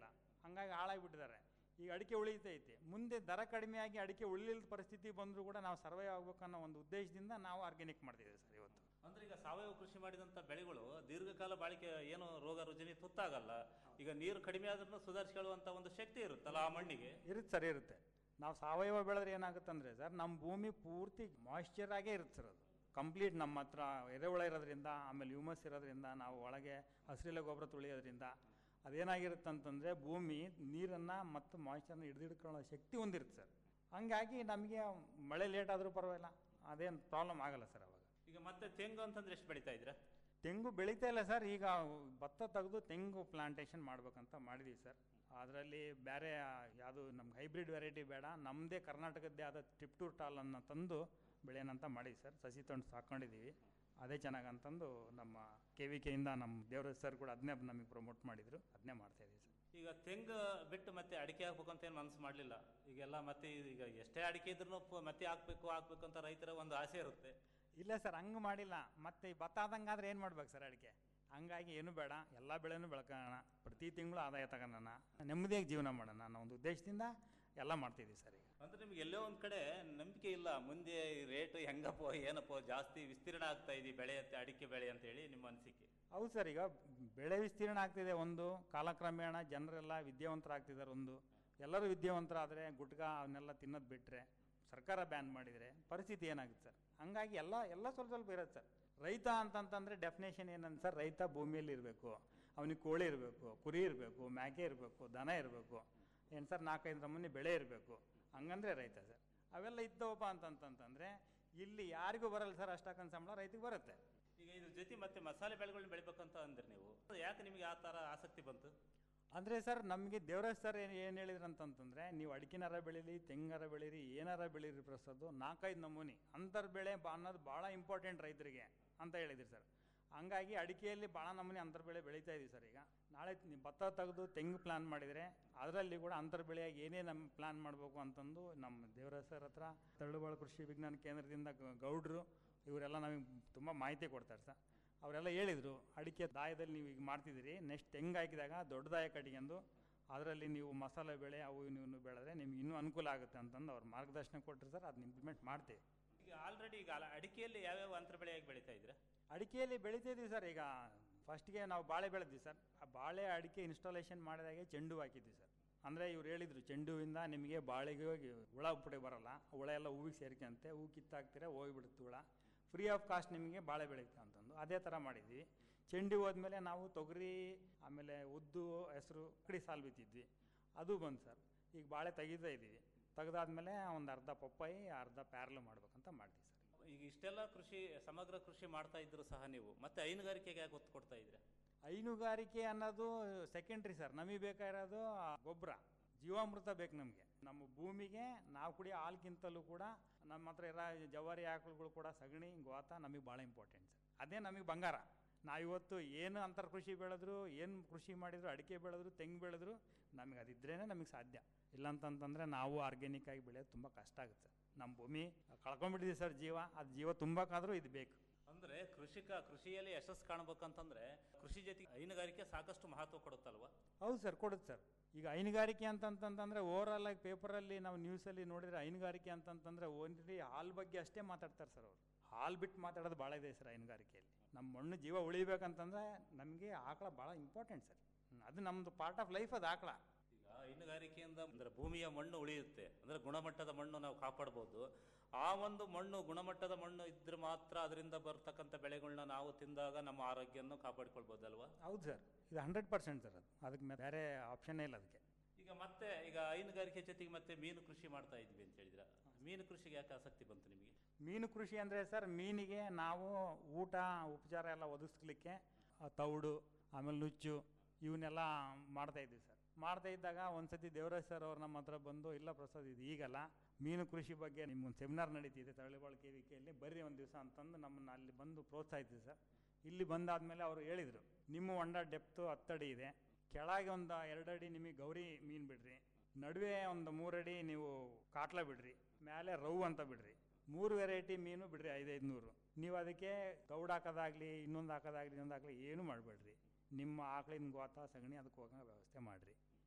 ಹಂಗಾಗಿ ಹಾಳಾಗಿಬಿಟ್ಟಿದ್ದಾರೆ ಈಗ ಅಡಿಕೆ ಉಳಿತೈತೆ ಮುಂದೆ ದರ ಕಡಿಮೆಯಾಗಿ ಅಡಿಕೆ ಉಳಿಲಿಲ್ಲದ ಪರಿಸ್ಥಿತಿ ಬಂದರೂ ಕೂಡ ನಾವು ಸರ್ವೈವ್ ಆಗ್ಬೇಕನ್ನೋ ಒಂದು ಉದ್ದೇಶದಿಂದ ನಾವು ಆರ್ಗ್ಯಾನಿಕ್ ಮಾಡ್ತಿದ್ದೀವಿ ಸರ್ ಇವತ್ತು ಅಂದ್ರೆ ಈಗ ಸಾವಯವ ಕೃಷಿ ಮಾಡಿದಂತ ಬೆಳೆಗಳು ದೀರ್ಘಕಾಲ ಬಾಳಿಕೆ ಏನು ರೋಗ ರುಜಿನಿ ತುತ್ತಾಗಲ್ಲ ಈಗ ನೀರು ಕಡಿಮೆ ಆದ್ರೂ ಸುಧಾರಿಸಿಕೊಳ್ಳುವಂತ ಒಂದು ಶಕ್ತಿ ಇರುತ್ತಲ್ಲ ಆ ಮಣ್ಣಿಗೆ ಇರುತ್ತೆ ಸರ್ ಇರುತ್ತೆ ನಾವು ಸಾವಯವ ಬೆಳೆದ್ರೆ ಏನಾಗುತ್ತೆ ಅಂದರೆ ಸರ್ ನಮ್ಮ ಭೂಮಿ ಪೂರ್ತಿ ಮಾಯ್ಶ್ಚರ್ ಆಗೇ ಇರುತ್ತೆ ಸರ್ ಅದು ಕಂಪ್ಲೀಟ್ ನಮ್ಮ ಹತ್ರ ಎರೆಹುಳ ಇರೋದ್ರಿಂದ ಆಮೇಲೆ ಹ್ಯೂಮಸ್ ಇರೋದ್ರಿಂದ ನಾವು ಒಳಗೆ ಹಸಿರೆಲೆ ಗೊಬ್ಬರ ತುಳಿಯೋದ್ರಿಂದ ಅದೇನಾಗಿರುತ್ತೆ ಅಂತಂದರೆ ಭೂಮಿ ನೀರನ್ನು ಮತ್ತು ಮಾಯ್ಶ್ಚರ್ನ ಹಿಡಿದಿಡ್ಕೊಳ್ಳೋ ಶಕ್ತಿ ಹೊಂದಿರುತ್ತೆ ಸರ್ ಹಂಗಾಗಿ ನಮಗೆ ಮಳೆ ಲೇಟ್ ಆದರೂ ಪರವಾಗಿಲ್ಲ ಅದೇನು ಪ್ರಾಬ್ಲಮ್ ಆಗಲ್ಲ ಸರ್ ಅವಾಗ ಈಗ ಮತ್ತೆ ತೆಂಗು ಅಂತಂದ್ರೆ ಎಷ್ಟು ಬೆಳೀತಾ ಇದ್ರ ತೆಂಗು ಬೆಳೀತಾ ಇಲ್ಲ ಸರ್ ಈಗ ಭತ್ತ ತೆಗೆದು ತೆಂಗು ಪ್ಲಾಂಟೇಶನ್ ಮಾಡ್ಬೇಕಂತ ಮಾಡಿದ್ದೀವಿ ಸರ್ ಅದರಲ್ಲಿ ಬೇರೆ ಯಾವುದು ನಮ್ಗೆ ಹೈಬ್ರಿಡ್ ವೆರೈಟಿ ಬೇಡ ನಮ್ಮದೇ ಕರ್ನಾಟಕದ್ದೇ ಆದ ಟಿಪ್ಟೂರ್ ಟಾಲನ್ನು ತಂದು ಬೆಳೆಯೋಣಂತ ಮಾಡಿದ್ವಿ ಸರ್ ಸಸಿ ತಂದು ಸಾಕೊಂಡಿದ್ದೀವಿ ಅದೇ ಚೆನ್ನಾಗಿ ಅಂತಂದು ನಮ್ಮ ಕೆ ವಿ ಕೆಯಿಂದ ನಮ್ಮ ದೇವರಾಜ್ ಸರ್ ಕೂಡ ಅದನ್ನೇ ನಮಗೆ ಪ್ರಮೋಟ್ ಮಾಡಿದರು ಅದನ್ನೇ ಮಾಡ್ತಾಯಿದ್ದೀವಿ ಸರ್ ಈಗ ತೆಂಗು ಬಿಟ್ಟು ಮತ್ತೆ ಅಡಿಕೆ ಹಾಕ್ಬೇಕು ಅಂತ ಏನು ಮನಸ್ಸು ಮಾಡಲಿಲ್ಲ ಈಗೆಲ್ಲ ಮತ್ತೆ ಈಗ ಎಷ್ಟೇ ಅಡಿಕೆ ಇದ್ರೂ ಮತ್ತೆ ಹಾಕ್ಬೇಕು ಹಾಕ್ಬೇಕು ಅಂತ ರೈತರ ಒಂದು ಆಸೆ ಇರುತ್ತೆ ಇಲ್ಲ ಸರ್ ಹಂಗೆ ಮಾಡಿಲ್ಲ ಮತ್ತೆ ಈ ಭತ್ತ ಆದಂಗಾದ್ರೆ ಏನು ಮಾಡ್ಬೇಕು ಸರ್ ಅಡಿಕೆ ಹಂಗಾಗಿ ಏನು ಬೇಡ ಎಲ್ಲ ಬೆಳೆನೂ ಬೆಳ್ಕೊಳ್ಳೋಣ ಪ್ರತಿ ತಿಂಗಳು ಆದಾಯ ತಗೋಣ ನೆಮ್ಮದಿಯಾಗಿ ಜೀವನ ಮಾಡೋಣ ಅನ್ನೋ ಒಂದು ಉದ್ದೇಶದಿಂದ ಎಲ್ಲ ಮಾಡ್ತಿದ್ದೀವಿ ಸರ್ ಈಗ ಅಂದ್ರೆ ನಿಮ್ಗೆ ಎಲ್ಲೋ ಒಂದ್ ಕಡೆ ನಂಬಿಕೆ ಇಲ್ಲ ಮುಂದೆ ರೇಟ್ ಹೆಂಗಪ್ಪೋ ಏನಪ್ಪೋ ಜಾಸ್ತಿ ವಿಸ್ತೀರ್ಣ ಆಗ್ತಾ ಇದೆ ಬೆಳೆ ಅಂತ ಅಡಿಕೆ ಬೆಳೆ ಅಂತ ಹೇಳಿ ನಿಮ್ಮ ಅನಿಸಿಕೆ ಹೌದು ಸರ್ ಈಗ ಬೆಳೆ ವಿಸ್ತೀರ್ಣ ಆಗ್ತಿದೆ ಒಂದು ಕಾಲಕ್ರಮೇಣ ಜನರೆಲ್ಲ ವಿದ್ಯಾವಂತರಾಗ್ತಿದ್ದಾರೆ ಒಂದು ಎಲ್ಲರೂ ವಿದ್ಯಾವಂತರಾದರೆ ಗುಟ್ಕ ಅವನ್ನೆಲ್ಲ ತಿನ್ನೋದು ಬಿಟ್ಟರೆ ಸರ್ಕಾರ ಬ್ಯಾನ್ ಮಾಡಿದರೆ ಪರಿಸ್ಥಿತಿ ಏನಾಗುತ್ತೆ ಸರ್ ಹಂಗಾಗಿ ಎಲ್ಲ ಎಲ್ಲ ಸ್ವಲ್ಪ ಸ್ವಲ್ಪ ಇರುತ್ತೆ ಸರ್ ರೈತ ಅಂತಂತಂದರೆ ಡೆಫಿನೇಷನ್ ಏನಂತ ಸರ್ ರೈತ ಭೂಮಿಯಲ್ಲಿ ಇರಬೇಕು ಅವನಿಗೆ ಕೋಳಿ ಇರಬೇಕು ಕುರಿ ಇರಬೇಕು ಮೇಕೆ ಇರಬೇಕು ದನ ಇರಬೇಕು ಏನು ಸರ್ ನಾಲ್ಕೈದು ನಮೂನಿ ಬೆಳೆ ಇರಬೇಕು ಹಂಗಂದ್ರೆ ರೈತ ಸರ್ ಅವೆಲ್ಲ ಇದ್ದವಪ್ಪ ಅಂತಂತಂತಂದರೆ ಇಲ್ಲಿ ಯಾರಿಗೂ ಬರಲ್ಲ ಸರ್ ಅಷ್ಟಕ್ಕಂತ ಸಂಬಳ ರೈತಿಗೆ ಬರುತ್ತೆ ಈಗ ಇದ್ರ ಜೊತೆ ಮತ್ತೆ ಮಸಾಲೆ ಬೆಳೆಗಳನ್ನ ಬೆಳಿಬೇಕಂತ ಅಂದ್ರಿ ನೀವು ಯಾಕೆ ನಿಮಗೆ ಆ ತರ ಆಸಕ್ತಿ ಬಂತು ಅಂದರೆ ಸರ್ ನಮಗೆ ದೇವರಾಜ್ ಸರ್ ಏನು ಏನು ಹೇಳಿದ್ರು ಅಂತಂತಂದರೆ ನೀವು ಅಡಿಕೆನಾರ ಬೆಳೀಲಿ ತೆಂಗಾರ ಬೆಳೀರಿ ಏನಾರ ಬೆಳೀರಿ ಪ್ರಸದ್ದು ನಾಲ್ಕೈದು ನಮೂನಿ ಅಂತರ್ ಬೆಳೆ ಬಾ ಅನ್ನೋದು ಭಾಳ ಇಂಪಾರ್ಟೆಂಟ್ ರೈತರಿಗೆ ಅಂತ ಹೇಳಿದ್ರಿ ಸರ್ ಹಂಗಾಗಿ ಅಡಿಕೆಯಲ್ಲಿ ಭಾಳ ನಮೂನಿ ಅಂತರ್ ಬೆಳೆ ಬೆಳೀತಾ ಇದೀವಿ ಸರ್ ಈಗ ನಾಳೆ ನೀವು ಭತ್ತ ತೆಗೆದು ತೆಂಗು ಪ್ಲಾನ್ ಮಾಡಿದರೆ ಅದರಲ್ಲಿ ಕೂಡ ಅಂತರ್ ಬೆಳೆಯಾಗಿ ಏನೇ ನಮ್ಮ ಪ್ಲಾನ್ ಮಾಡಬೇಕು ಅಂತಂದು ನಮ್ಮ ದೇವರಾಜ್ ಸರ್ ಹತ್ರ ತಳ್ಳುಬಾಳು ಕೃಷಿ ವಿಜ್ಞಾನ ಕೇಂದ್ರದಿಂದ ಗ- ಗೌಡ್ರು ಇವರೆಲ್ಲ ನಮಗೆ ತುಂಬ ಮಾಹಿತಿ ಕೊಡ್ತಾರೆ ಸರ್ ಅವರೆಲ್ಲ ಹೇಳಿದರು ಅಡಿಕೆ ದಾಯದಲ್ಲಿ ನೀವು ಈಗ ಮಾಡ್ತಿದ್ದೀರಿ ನೆಕ್ಸ್ಟ್ ತೆಂಗು ಹಾಕಿದಾಗ ದೊಡ್ಡ ದಾಯ ಕಟ್ಕೊಂಡು ಅದರಲ್ಲಿ ನೀವು ಮಸಾಲೆ ಬೆಳೆ ಅವು ನೀವು ಬೆಳೆದ್ರೆ ನಿಮ್ಗೆ ಇನ್ನೂ ಅನುಕೂಲ ಆಗುತ್ತೆ ಅಂತಂದು ಅವ್ರು ಮಾರ್ಗದರ್ಶನ ಕೊಟ್ಟರು ಸರ್ ಅದನ್ನ ಇಂಪ್ಲಿಮೆಂಟ್ ಮಾಡ್ತೀವಿ ಈಗ ಆಲ್ರೆಡಿ ಈಗ ಅಲ- ಅಡಿಕೆಯಲ್ಲಿ ಯಾವ್ಯಾವ ಅಂತರ ಬೆಳೆಯಾಗಿ ಬೆಳೀತಾ ಇದ್ರ ಅಡಿಕೆಯಲ್ಲಿ ಬೆಳಿತಿದ್ದೀವಿ ಸರ್ ಈಗ ಫಸ್ಟ್ಗೆ ನಾವು ಬಾಳೆ ಬೆಳೆದ್ವಿ ಸರ್ ಆ ಬಾಳೆ ಅಡಿಕೆ ಇನ್ಸ್ಟಾಲೇಷನ್ ಮಾಡಿದಾಗೆ ಚೆಂಡು ಹಾಕಿದ್ವಿ ಸರ್ ಅಂದರೆ ಇವ್ರು ಹೇಳಿದರು ಚೆಂಡುವಿಂದ ನಿಮಗೆ ಬಾಳೆಗೆ ಹೋಗಿ ಹುಳ ಪುಡೆ ಬರಲ್ಲ ಹುಳ ಎಲ್ಲ ಹೂವಿಗೆ ಸೇರ್ಕೊಂತೆ ಹೂ ಕಿತ್ತಾಕ್ತೀರ ಹೋಗಿಬಿಡುತ್ತೆ ಹುಳ ಫ್ರೀ ಆಫ್ ಕಾಸ್ಟ್ ನಿಮಗೆ ಬಾಳೆ ಬೆಳೀತಾ ಅಂತಂದು ಅದೇ ಥರ ಮಾಡಿದ್ವಿ ಚೆಂಡು ಹೋದ್ಮೇಲೆ ನಾವು ತೊಗರಿ ಆಮೇಲೆ ಉದ್ದು ಹೆಸರು ಕಡಿ ಸಾಲು ಬಿತ್ತಿದ್ವಿ ಅದು ಬಂತು ಸರ್ ಈಗ ಬಾಳೆ ತೆಗಿತಾ ಇದ್ದೀವಿ ತೆಗೆದಾದ್ಮೇಲೆ ಒಂದು ಅರ್ಧ ಪಪ್ಪಾಯಿ ಅರ್ಧ ಪ್ಯಾರ್ಲು ಮಾಡ್ಬೇಕಂತ ಮಾಡಿದ್ವಿ ಸರ್ ಈಗ ಇಷ್ಟೆಲ್ಲ ಕೃಷಿ ಸಮಗ್ರ ಕೃಷಿ ಮಾಡ್ತಾ ಇದ್ರು ಸಹ ನೀವು ಮತ್ತೆ ಹೈನುಗಾರಿಕೆಗೆ ಯಾಕೆ ಒತ್ತು ಕೊಡ್ತಾ ಇದ್ರೆ ಹೈನುಗಾರಿಕೆ ಅನ್ನೋದು ಸೆಕೆಂಡ್ರಿ ಸರ್ ನಮಗೆ ಬೇಕಾಗಿರೋದು ಗೊಬ್ಬರ ಜೀವಾಮೃತ ಬೇಕು ನಮಗೆ ನಮ್ಮ ಭೂಮಿಗೆ ನಾವು ಕುಡಿಯೋ ಹಾಲ್ಗಿಂತಲೂ ಕೂಡ ನಮ್ಮ ಹತ್ರ ಇರೋ ಜವಾರಿ ಆಕಳುಗಳು ಕೂಡ ಸಗಣಿ ಗೋತ ನಮಗೆ ಭಾಳ ಇಂಪಾರ್ಟೆಂಟ್ ಸರ್ ಅದೇ ನಮಗೆ ಬಂಗಾರ ನಾವಿವತ್ತು ಏನು ಅಂತರ್ ಕೃಷಿ ಬೆಳೆದ್ರು ಏನು ಕೃಷಿ ಮಾಡಿದ್ರು ಅಡಿಕೆ ಬೆಳೆದ್ರು ತೆಂಗು ಬೆಳೆದ್ರು ನಮಗೆ ಅದಿದ್ರೇ ನಮಗೆ ಸಾಧ್ಯ ಇಲ್ಲಂತಂತಂದರೆ ನಾವು ಆರ್ಗ್ಯಾನಿಕ್ ಆಗಿ ಬೆಳೆಯೋದು ತುಂಬ ಕಷ್ಟ ಆಗುತ್ತೆ ನಮ್ಮ ಭೂಮಿ ಕಳ್ಕೊಂಡ್ಬಿಟ್ಟಿದೆ ಸರ್ ಜೀವ ಅದು ಜೀವ ತುಂಬಕ್ಕಾದ್ರೂ ಇದು ಬೇಕು ಅಂದ್ರೆ ಕೃಷಿಕ ಕೃಷಿಯಲ್ಲಿ ಯಶಸ್ಸು ಕಾಣಬೇಕಂತಂದ್ರೆ ಕೃಷಿ ಜೊತೆಗೆ ಹೈನುಗಾರಿಕೆ ಸಾಕಷ್ಟು ಮಹತ್ವ ಕೊಡುತ್ತಲ್ವಾ ಹೌದು ಸರ್ ಕೊಡುತ್ತೆ ಸರ್ ಈಗ ಹೈನುಗಾರಿಕೆ ಅಂತಂತಂದ್ರೆ ಓವರಾಲ್ ಆಗಿ ಪೇಪರಲ್ಲಿ ನಾವು ನ್ಯೂಸಲ್ಲಿ ನೋಡಿದ್ರೆ ಹೈನುಗಾರಿಕೆ ಅಂತಂತಂದ್ರೆ ಓನ್ಲಿ ಹಾಲ್ ಬಗ್ಗೆ ಅಷ್ಟೇ ಮಾತಾಡ್ತಾರೆ ಸರ್ ಅವರು ಹಾಲು ಬಿಟ್ಟು ಮಾತಾಡೋದು ಭಾಳ ಇದೆ ಸರ್ ಹೈನುಗಾರಿಕೆಯಲ್ಲಿ ನಮ್ಮ ಮಣ್ಣು ಜೀವ ಉಳಿಬೇಕಂತಂದ್ರೆ ನಮಗೆ ಆಕಳ ಭಾಳ ಇಂಪಾರ್ಟೆಂಟ್ ಸರ್ ಅದು ನಮ್ಮದು ಪಾರ್ಟ್ ಆಫ್ ಲೈಫ್ ಅದು ಆಕಳ ಈಗ ಹೈನುಗಾರಿಕೆಯಿಂದ ಅಂದ್ರೆ ಭೂಮಿಯ ಮಣ್ಣು ಉಳಿಯುತ್ತೆ ಅಂದ್ರೆ ಗುಣಮಟ್ಟದ ಮಣ್ಣು ನಾವು ಕಾಪಾಡ್ಬೋದು ಆ ಒಂದು ಮಣ್ಣು ಗುಣಮಟ್ಟದ ಮಣ್ಣು ಇದ್ರೆ ಮಾತ್ರ ಅದರಿಂದ ಬರ್ತಕ್ಕಂಥ ಬೆಳೆಗಳನ್ನ ನಾವು ತಿಂದಾಗ ನಮ್ಮ ಆರೋಗ್ಯವನ್ನು ಕಾಪಾಡ್ಕೊಳ್ಬೋದಲ್ವಾ ಹೌದು ಸರ್ ಇದು ಹಂಡ್ರೆಡ್ ಪರ್ಸೆಂಟ್ ಸರ್ ಅದು ಅದಕ್ಕೆ ಮೇ- ಬೇರೆ ಆಪ್ಷನ್ನೇ ಇಲ್ಲ ಅದಕ್ಕೆ ಈಗ ಮತ್ತೆ ಈಗ ಹೈನುಗಾರಿಕೆ ಜೊತೆಗೆ ಮತ್ತೆ ಮೀನು ಕೃಷಿ ಮಾಡ್ತಾ ಇದ್ವಿ ಅಂತ ಹೇಳಿದ್ರ ಮೀನು ಕೃಷಿಗೆ ಯಾಕೆ ಆಸಕ್ತಿ ಬಂತು ನಿಮಗೆ ಮೀನು ಕೃಷಿ ಅಂದರೆ ಸರ್ ಮೀನಿಗೆ ನಾವು ಊಟ ಉಪಚಾರ ಎಲ್ಲ ಒದಗಿಸ್ಲಿಕ್ಕೆ ಆ ತೌಡು ಆಮೇಲೆ ನುಚ್ಚು ಇವನ್ನೆಲ್ಲ ಮಾಡ್ತಾ ಇದ್ವಿ ಸರ್ ಮಾಡ್ತಾ ಇದ್ದಾಗ ಒಂದ್ಸತಿ ದೇವರಾಜ್ ಸರ್ ಅವ್ರು ನಮ್ಮ ಹತ್ರ ಬಂದು ಇಲ್ಲ ಪ್ರಸಾದ್ ಇದು ಈಗಲ್ಲ ಮೀನು ಕೃಷಿ ಬಗ್ಗೆ ನಿಮ್ಗೊಂದು ಸೆಮಿನಾರ್ ನಡೀತಿದೆ ತಳಿಬಾಳು ಕೆ ವಿ ಕೆಯಲ್ಲಿ ಬರ್ರಿ ಒಂದು ದಿವಸ ಅಂತಂದು ನಮ್ಮನ್ನು ಅಲ್ಲಿ ಬಂದು ಪ್ರೋತ್ಸಾಹಿಸಿದ್ರು ಸರ್ ಇಲ್ಲಿ ಬಂದಾದ್ಮೇಲೆ ಅವರು ಹೇಳಿದರು ನಿಮ್ಮ ಹೊಂಡ ಡೆಪ್ತು ಹತ್ತಡಿ ಇದೆ ಕೆಳಗೆ ಒಂದು ಎರಡಡಿ ನಿಮಗೆ ಗೌರಿ ಮೀನು ಬಿಡ್ರಿ ನಡುವೆ ಒಂದು ಮೂರಡಿ ನೀವು ಕಾಟ್ಲ ಬಿಡ್ರಿ ಮೇಲೆ ರವ್ ಅಂತ ಬಿಡ್ರಿ ಮೂರು ವೆರೈಟಿ ಮೀನು ಬಿಡ್ರಿ ಐದೈದು ನೂರು ನೀವು ಅದಕ್ಕೆ ತೌಡ್ ಹಾಕೋದಾಗ್ಲಿ ಇನ್ನೊಂದು ಹಾಕೋದಾಗ್ಲಿ ಇನ್ನೊಂದು ಹಾಕಲಿ ಏನೂ ಮಾಡಬೇಡ್ರಿ ನಿಮ್ಮ ಆಕಳಿನ ಗೋತ ಸಗಣಿ ಅದಕ್ಕೆ ಹೋಗೋ ವ್ಯವಸ್ಥೆ ಮಾಡಿರಿ